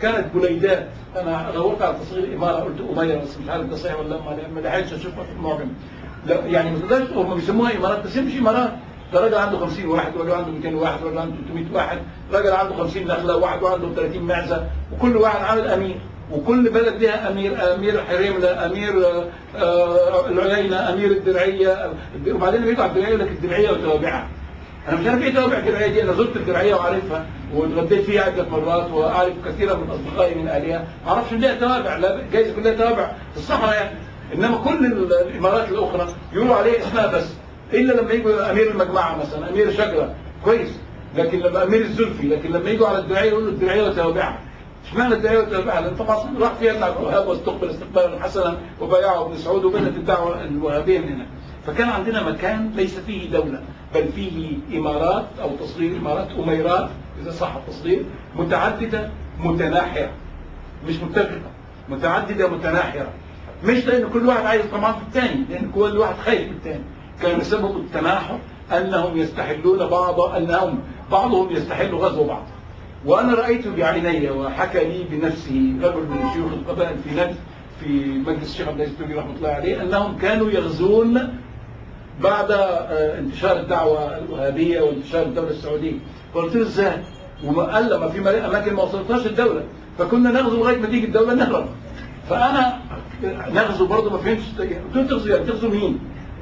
كانت بليدات انا دورت على تصغير الاماره قلت اميره بس مش عارف ده صحيح ولا لا ما- ما لحقتش اشوفها في المعجم لا يعني ما تقدرش هم بيسموها امارات بس هي مش امارات ده راجل عنده 50 واحد وراجل عنده 200 واحد وراجل عنده 300 واحد راجل عنده 50 نخله وواحد عنده 30 معزه وكل واحد عامل امير وكل بلد لها امير امير حريمله امير آه، آه، العيينه امير الدرعيه وبعدين بيطلع الدرعيه يقول لك الدرعيه وتوابعها انا مش عارف ايه توابع الدرعيه دي انا زرت الدرعيه وعارفها واتغديت فيها عده مرات واعرف كثيرا من اصدقائي من اهلها ما اعرفش ان ليها توابع لا جايز يكون لها توابع في الصحراء يعني انما كل ال- الامارات الاخرى يقولوا عليه اسمها بس الا لما يجوا امير المجمعه مثلا امير شجره كويس لكن لما امير الزلفي لكن لما يجوا على الدرعيه يقولوا الدرعيه وتوابعها اشمعنى الدعوه والتوبه لان طبعا راح فيها ابن عبد الوهاب واستقبل استقبالا حسنا وبايعه ابن سعود وبدات الدعوه الوهابيه من هنا فكان عندنا مكان ليس فيه دوله بل فيه امارات او تصغير امارات اميرات اذا صح التصغير متعدده متناحره مش متفقه متعدده متناحره مش لان كل واحد عايز طمعان في الثاني لان كل واحد خايف من الثاني كان سبب التناحر انهم يستحلون بعض انهم بعضهم يستحل غزو بعض وانا رايت بعيني وحكى لي بنفسه رجل من شيوخ القبائل في نجد في مجلس الشيخ عبد العزيز التوجي رحمه الله عليه انهم كانوا يغزون بعد آه، انتشار الدعوه الوهابيه وانتشار الدوله السعوديه قلت له ازاي؟ وما قال لما في مل- اماكن ما وصلتهاش الدوله فكنا نغزو لغايه ما تيجي الدوله نهرب فانا نغزو برضه ما فهمتش قلت له تغزو يعني تغزو مين؟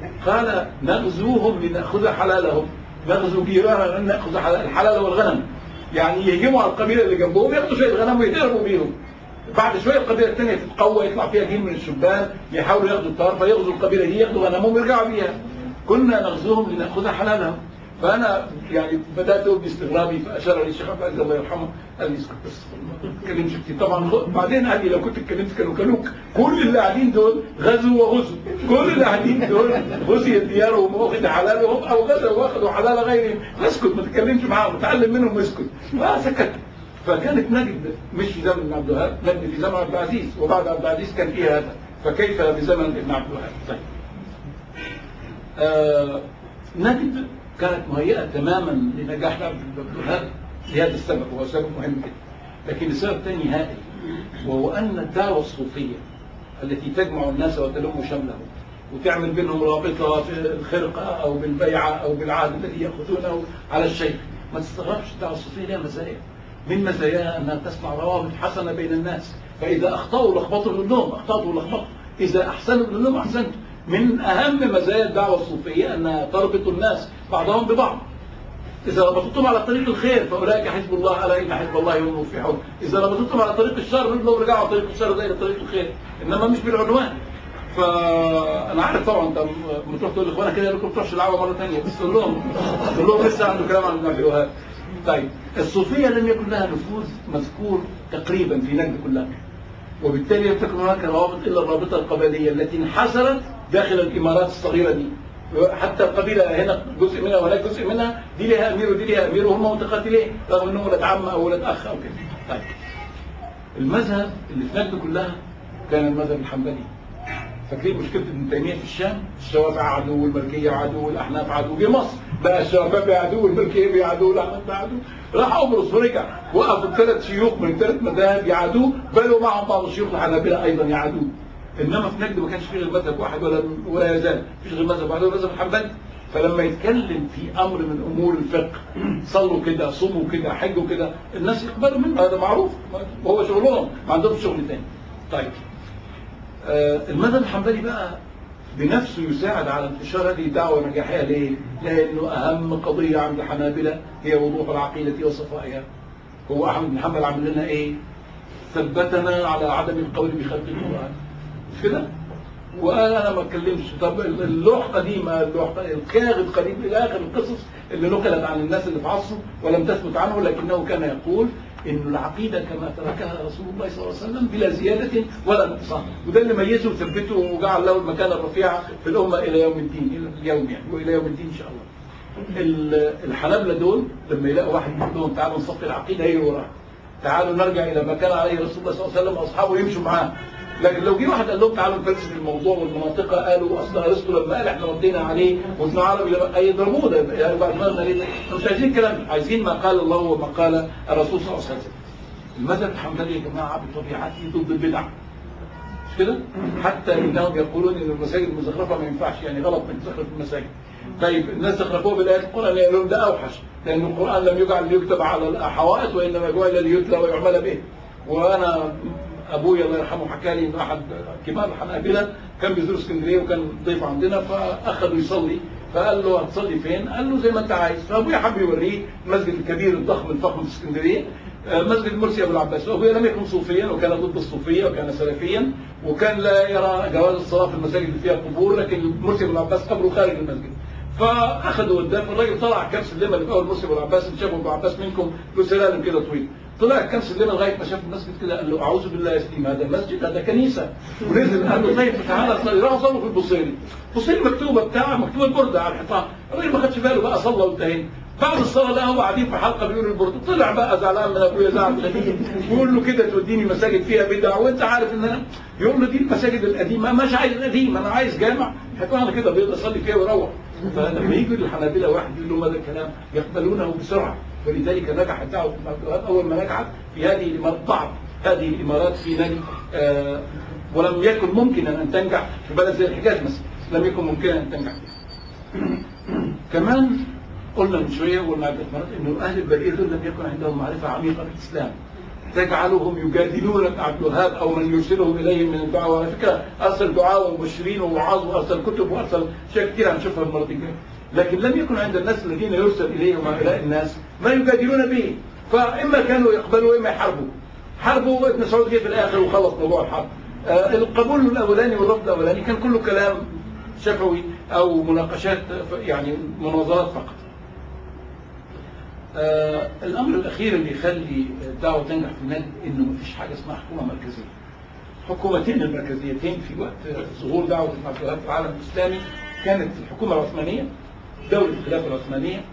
قال نغزوهم لناخذ حلالهم نغزو جيراننا لناخذ حلال الحلال والغنم يعني يهجموا على القبيله اللي جنبهم ياخدوا شويه غنم ويهربوا بيهم بعد شويه القبيله الثانيه تتقوى يطلع فيها جيل من الشبان يحاولوا ياخدوا الطار فيغزوا القبيله دي ياخدوا غنمهم ويرجعوا بيها كنا نغزوهم لناخذ حلالهم فانا يعني بدات اقول باستغرابي فاشار لي الشيخ عبد العزيز الله يرحمه قال لي اسكت بس ما تتكلمش كتير طبعا خ- بعدين قال لي لو كنت اتكلمت كانوا كلوك كل اللي قاعدين دول غزوا وغزوا كل اللي قاعدين دول غزيت ديارهم واخد حلالهم او غزوا واخدوا حلال غيرهم اسكت ما تتكلمش معاهم اتعلم منهم اسكت فسكت فكانت نجد مش في زمن ابن عبد الوهاب نجد في زمن عبد العزيز وبعد عبد العزيز كان فيها هذا فكيف بزمن ابن عبد الوهاب طيب آه نجد كانت مهيئة تماما لنجاح عبد الوهاب لهذا السبب وهو سبب مهم جدا لكن السبب الثاني هائل وهو أن الدعوة الصوفية التي تجمع الناس وتلم شملهم وتعمل بينهم رابطة في الخرقة أو بالبيعة أو بالعهد الذي يأخذونه على الشيخ ما تستغربش الدعوة الصوفية لها مزايا من مزاياها أنها تصنع روابط حسنة بين الناس فإذا أخطأوا لخبطوا نقول لهم أخطأتوا لخبطوا إذا أحسنوا نقول لهم أحسنتوا من أهم مزايا الدعوة الصوفية أنها تربط الناس بعضهم ببعض إذا ربطتهم على طريق الخير فأولئك حزب الله ألا إن حزب الله هم المفلحون إذا ربطتهم على طريق الشر نقول لهم رجعوا على طريق الشر ده إلى طريق الخير إنما مش بالعنوان فأنا عارف طبعا أنت لما تروح تقول لإخوانك كده يقول لكم تروحش العوة مرة ثانية بس قول لهم قول لهم لسه عنده كلام عن ابن عبد الوهاب طيب الصوفية لم يكن لها نفوذ مذكور تقريبا في نجد كلها وبالتالي لم تكن هناك روابط الا الرابطه القبليه التي انحصرت داخل الامارات الصغيره دي حتى القبيله هنا جزء منها وهناك جزء منها دي لها امير ودي لها امير وهم متقاتلين رغم انهم ولاد عم او ولاد اخ او كده طيب المذهب اللي في نجد كلها كان المذهب الحنبلي فاكرين مشكله ابن تيميه في الشام الشوافع عدو والملكيه عدو والاحناف عدو جه مصر بقى الشوافع عدو والملكيه عدو والاحناف عدو راح قبرص ورجع وقفوا ثلاث شيوخ من ثلاث مذاهب يعادوه بلوا معهم بعض الشيوخ الحنابله ايضا يعادوه انما في نجد ما كانش فيه غير مذهب واحد ولا ولا يزال مفيش غير مذهب واحد ولا مذهب الحنبلي فلما يتكلم في امر من امور الفقه صلوا كده صوموا كده حجوا كده الناس يقبلوا منه هذا معروف وهو شغلهم ما عندهمش شغل تاني طيب آه، المذهب الحنبلي بقى بنفسه يساعد على انتشار هذه الدعوة ونجاحها ليه؟ لأنه أهم قضية عند الحنابلة هي وضوح العقيدة وصفائها. هو أحمد بن حنبل عمل لنا إيه؟ ثبتنا على عدم القول بخلق القرآن. مش كده؟ وقال أنا ما أتكلمش طب اللوح قديمة اللوح الكاغد قديم إلى آخر القصص اللي نقلت عن الناس اللي في عصره ولم تثبت عنه لكنه كان يقول إن العقيدة كما تركها رسول الله صلى الله عليه وسلم بلا زيادة ولا نقصان وده اللي ميزه وثبته وجعل له المكانة الرفيعة في الأمة إلى يوم الدين إلى اليوم يعني وإلى يوم الدين إن شاء الله ال- الحنابلة دول لما يلاقوا واحد يقول لهم تعالوا نصفي العقيدة يجروا وراه تعالوا نرجع إلى ما كان عليه رسول الله صلى الله عليه وسلم وأصحابه يمشوا معاه لكن لو جه واحد قال لهم تعالوا نفلسف الموضوع والمناطق قالوا اصل ارسطو لما قال احنا ردينا عليه وابن عربي لما هيضربوه ده يعني بعد ما قلنا ليه إحنا مش عايزين كلام عايزين ما قال الله وما قال الرسول صلى الله عليه وسلم المذهب الحنبلي يا جماعه بطبيعته ضد البدع مش كده؟ حتى انهم يقولون ان المساجد المزخرفه ما ينفعش يعني غلط انك تزخرف المساجد. طيب الناس زخرفوها بالايات القرانيه لهم ده اوحش لان القران لم يجعل ليكتب على الحوائط وانما جعل ليتلى ويعمل به. وانا ابويا الله يرحمه حكى لي ان احد كبار الحنابله كان بيزور اسكندريه وكان ضيف عندنا فاخذه يصلي فقال له هتصلي فين؟ قال له زي ما انت عايز فابويا حب يوريه المسجد الكبير الضخم الفخم في اسكندريه آه، مسجد المرسي ابو العباس وابويا لم يكن صوفيا وكان ضد الصوفيه وكان سلفيا وكان لا يرى جواز الصلاه في المساجد اللي فيها قبور لكن المرسي ابو العباس قبره خارج المسجد فاخذوا قدام الراجل طلع كام سلمه اللي في اول مرسي ابو العباس انت شافوا ابو العباس منكم له سلالم كده طويل طلع كام سلمه لغايه ما شاف المسجد كده قال له اعوذ بالله يا سليم هذا مسجد هذا كنيسه ونزل قال له طيب تعالى صلي راحوا صلوا في البصيري البصيري مكتوبه بتاع مكتوبه البرده على الحيطان الراجل ما خدش باله بقى صلى وانتهينا بعد الصلاه لقوا قاعدين في حلقه بيقولوا البرده طلع بقى زعلان من ابويا زعل شديد يقول له كده توديني مساجد فيها بدع وانت عارف ان انا يقول له دي المساجد القديمه مش عايز القديم انا عايز جامع حيطان انا كده بيض اصلي فيها واروح فلما يجوا الحنابله واحد يقول لهم هذا الكلام يقبلونه بسرعه ولذلك نجحت دعوه ابن عبد الوهاب اول ما نجحت في هذه الامارات بعض هذه الامارات في نجد آه ولم يكن ممكنا ان تنجح في بلد زي الحجاز مثلا لم يكن ممكنا ان تنجح كمان قلنا من شويه وقلنا عدة مرات انه اهل البريه دول لم يكن عندهم معرفه عميقه بالاسلام تجعلهم يجادلون ابن عبد الوهاب او من يرسلهم اليهم من الدعوه على فكره ارسل دعاء ومبشرين ووعاظ وارسل كتب وارسل اشياء كثير هنشوفها المره الجايه لكن لم يكن عند الناس الذين يرسل اليهم هؤلاء الناس ما يجادلون به فاما كانوا يقبلوا واما يحاربوا حاربوا ابن سعود جه في الاخر وخلص موضوع الحرب آه القبول الاولاني والرفض الاولاني كان كله كلام شفوي او مناقشات يعني مناظرات فقط آه الامر الاخير اللي يخلي الدعوه تنجح في النجد انه ما فيش حاجه اسمها حكومه مركزيه حكومتين المركزيتين في وقت ظهور دعوه ابن عبد الوهاب في العالم الاسلامي كانت الحكومه العثمانيه دوله الخلافه العثمانيه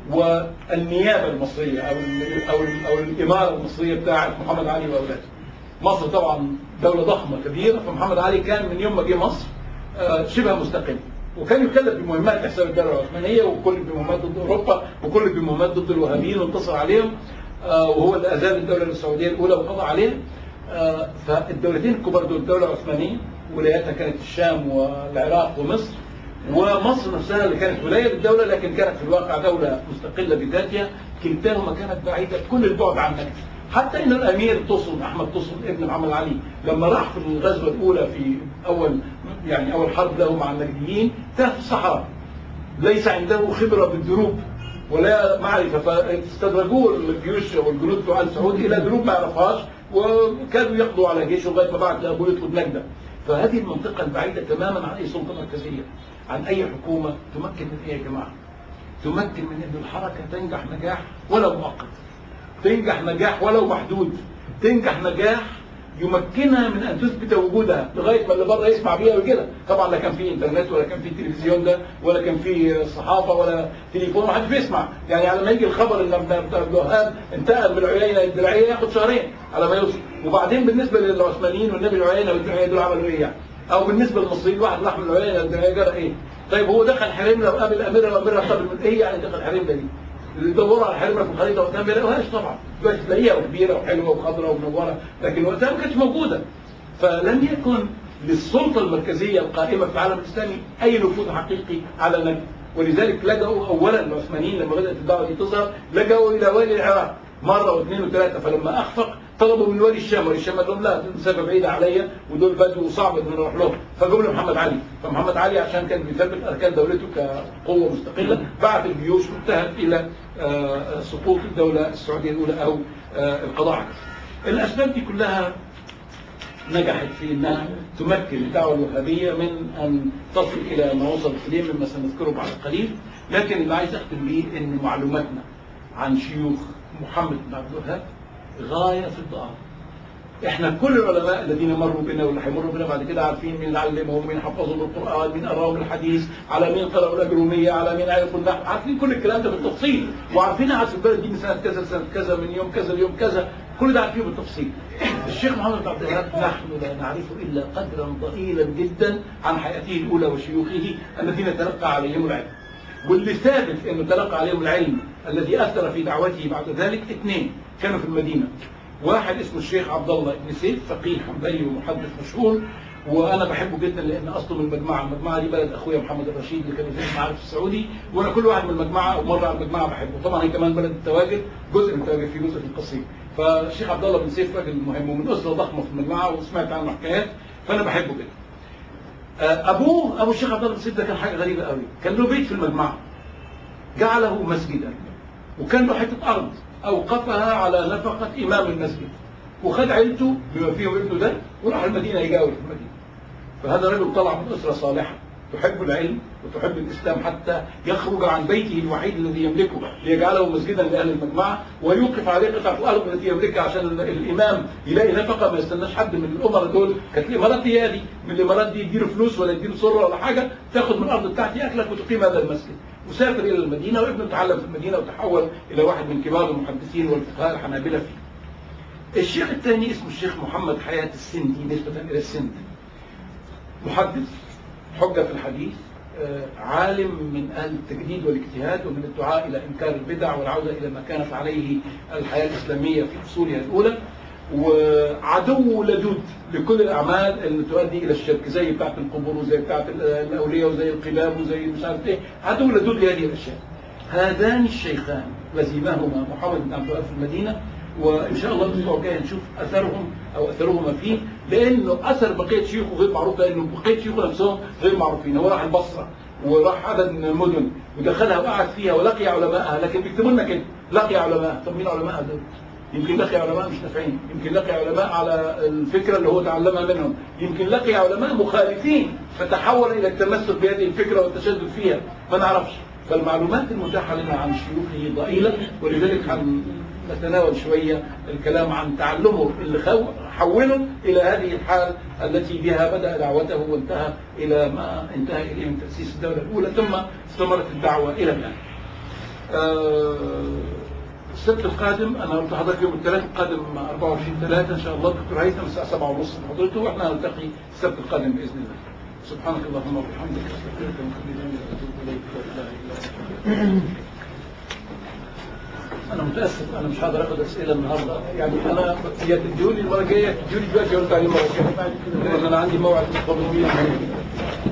والنيابه المصريه او ال او ال او الاماره المصريه بتاعه محمد علي واولاده. مصر طبعا دوله ضخمه كبيره فمحمد علي كان من يوم ما جه مصر آه شبه مستقل وكان يكلف بمهمات لحساب الدوله العثمانيه وكل بمهمات ضد اوروبا وكل بمهمات ضد الوهابيين وانتصر عليهم آه وهو اللي ازال الدوله السعوديه الاولى وقضى عليها آه فالدولتين الكبار دول الدوله العثمانيه ولاياتها كانت الشام والعراق ومصر ومصر نفسها اللي كانت ولايه للدوله لكن كانت في الواقع دوله مستقله بذاتها كلتاهما كانت بعيده كل البعد عن مكه حتى ان الامير تصل احمد تصل ابن محمد علي لما راح في الغزوه الاولى في اول يعني اول حرب له مع النجديين تاه في الصحراء ليس عنده خبره بالدروب ولا معرفه فاستدرجوه الجيوش والجنود بتوع ال سعود الى دروب ما يعرفهاش وكانوا يقضوا على جيشه لغايه ما بعد لابوه يطلب نجده فهذه المنطقه البعيده تماما عن اي سلطه مركزيه عن اي حكومه تمكن من ايه يا جماعه؟ تمكن من ان الحركه تنجح نجاح ولو مؤقت تنجح نجاح ولو محدود تنجح نجاح يمكنها من ان تثبت وجودها لغايه ما اللي بره يسمع بيها وكده طبعا لا كان في انترنت ولا كان في تلفزيون ده ولا كان في صحافه ولا تليفون ما حدش بيسمع يعني على ما يجي الخبر ان ابن عبد الوهاب انتقل من العيينه للدرعيه ياخد شهرين على ما يوصل وبعدين بالنسبه للعثمانيين والنبي العيينه والدرعيه دول عملوا ايه يعني او بالنسبه للمصريين واحد راح من العيينه للدرعيه جرى ايه طيب هو دخل حريمنا وقابل اميرنا واميرنا قبل من ايه يعني دخل حريمنا دي اللي دوروا على حريمنا في الخريطه وقتها ما يلاقوهاش طبعا بس تلاقيها وكبيره وحلوه وخضراء ومنوره لكن وقتها ما كانتش موجوده فلم يكن للسلطه المركزيه القائمه في العالم الاسلامي اي نفوذ حقيقي على نجد ولذلك لجأوا اولا العثمانيين لما بدات الدعوه دي تظهر لجأوا الى والي العراق مره واثنين وثلاثه فلما اخفق طلبوا من والي الشام والي الشام قال لهم لا المسافه بعيده عليا ودول بدو وصعب ان نروح لهم فجابوا له محمد علي فمحمد علي عشان كان بيثبت اركان دولته كقوه مستقله بعت الجيوش وانتهت الى سقوط الدوله السعوديه الاولى او القضاء عليها. الاسباب دي كلها نجحت في انها تمكن الدعوه الوهابيه من ان تصل الى ما وصلت اليه مما سنذكره بعد قليل لكن اللي عايز اختم بيه ان معلوماتنا عن شيوخ محمد بن عبد الوهاب غايه في الضعف. احنا كل العلماء الذين مروا بنا واللي هيمروا بنا بعد كده عارفين مين اللي علمهم مين حفظهم القران مين قراهم الحديث على مين قرأوا الاجروميه على مين عرفوا النحو عارفين كل الكلام ده بالتفصيل وعارفين عارف البلد دي من سنه كذا لسنه كذا من يوم كذا ليوم كذا كل ده عارفين بالتفصيل الشيخ محمد بن عبد الوهاب نحن لا نعرف الا قدرا ضئيلا جدا عن حياته الاولى وشيوخه الذين تلقى عليهم العلم واللي ثابت انه تلقى عليهم العلم الذي اثر في دعوته بعد ذلك اثنين كانوا في المدينه واحد اسمه الشيخ عبد الله بن سيف فقيه حنبلي ومحدث مشهور وانا بحبه جدا لان اصله من المجمعه، المجمعه دي بلد اخويا محمد الرشيد اللي كان في المعارف السعودي وانا كل واحد من المجمعه او مره على المجمعه بحبه، طبعا هي كمان بلد التواجد جزء من التواجد في جزء في القصيم. فالشيخ عبد الله بن سيف راجل مهم ومن اسره ضخمه في المجمعه وسمعت عنه حكايات فانا بحبه جدا. آه، ابوه ابو الشيخ عبد الله بن سيف ده كان حاجه غريبه قوي، كان له بيت في المجمعه جعله مسجدا وكان له حته ارض اوقفها على نفقه امام المسجد وخد عيلته بما فيهم ابنه ده وراح المدينه يجاور في المدينه فهذا رجل طلع من اسره صالحه تحب العلم وتحب الاسلام حتى يخرج عن بيته الوحيد الذي يملكه ليجعله مسجدا لاهل المجمعه ويوقف عليه قطعه الارض التي يملكها عشان ال- الامام يلاقي نفقه ما يستناش حد من الامراء دول كانت الامارات دي هذه من الامارات دي يديله فلوس ولا يديله سره ولا حاجه تاخد من الارض بتاعتي اكلك وتقيم هذا المسجد وسافر الى المدينه وابنه تعلم في المدينه وتحول الى واحد من كبار المحدثين والفقهاء الحنابله فيه. الشيخ الثاني اسمه الشيخ محمد حياه السندي نسبه الى السند. محدث حجة في الحديث آه، عالم من أهل التجديد والاجتهاد ومن الدعاء إلى إنكار البدع والعودة إلى ما كانت عليه الحياة الإسلامية في أصولها الأولى وعدو لدود لكل الأعمال اللي تؤدي إلى الشرك زي بتاعة القبور وزي بتاعة الأولياء وزي القباب وزي مش عارف إيه عدو لدود لهذه الأشياء هذان الشيخان لزمهما محمد بن عبد الوهاب في المدينة وان شاء الله الاسبوع الجاي نشوف اثرهم او اثرهما فيه لانه اثر بقيه شيوخه غير معروف لانه بقيه شيوخه نفسهم غير معروفين هو راح البصره وراح عدد من المدن ودخلها وقعد فيها ولقي علماءها لكن بيكتبوا لنا كده لقي علماء طب مين علماء دول؟ يمكن لقي علماء مش نافعين يمكن لقي علماء على الفكره اللي هو تعلمها منهم يمكن لقي علماء مخالفين فتحول الى التمسك بهذه الفكره والتشدد فيها ما نعرفش فالمعلومات المتاحه لنا عن شيوخه ضئيله ولذلك هن نتناول شوية الكلام عن تعلمه اللي خو- حوله إلى هذه الحال التي بها بدأ دعوته وانتهى إلى ما انتهى إليه من تأسيس الدولة الأولى ثم استمرت الدعوة إلى الآن. آه، السبت القادم أنا قلت لحضرتك يوم الثلاث القادم 24 3 إن شاء الله الدكتور هيثم الساعة 7 ونص حضرته وإحنا نلتقي السبت القادم بإذن الله. سبحانك اللهم وبحمدك أستغفرك وأتوب إليك لا إله إلا أنت انا متاسف انا مش هقدر اخد اسئله النهارده يعني انا يا تديوني المره الجايه تديوني دلوقتي قلت عليه المره الجايه لان انا عندي موعد في القانونيه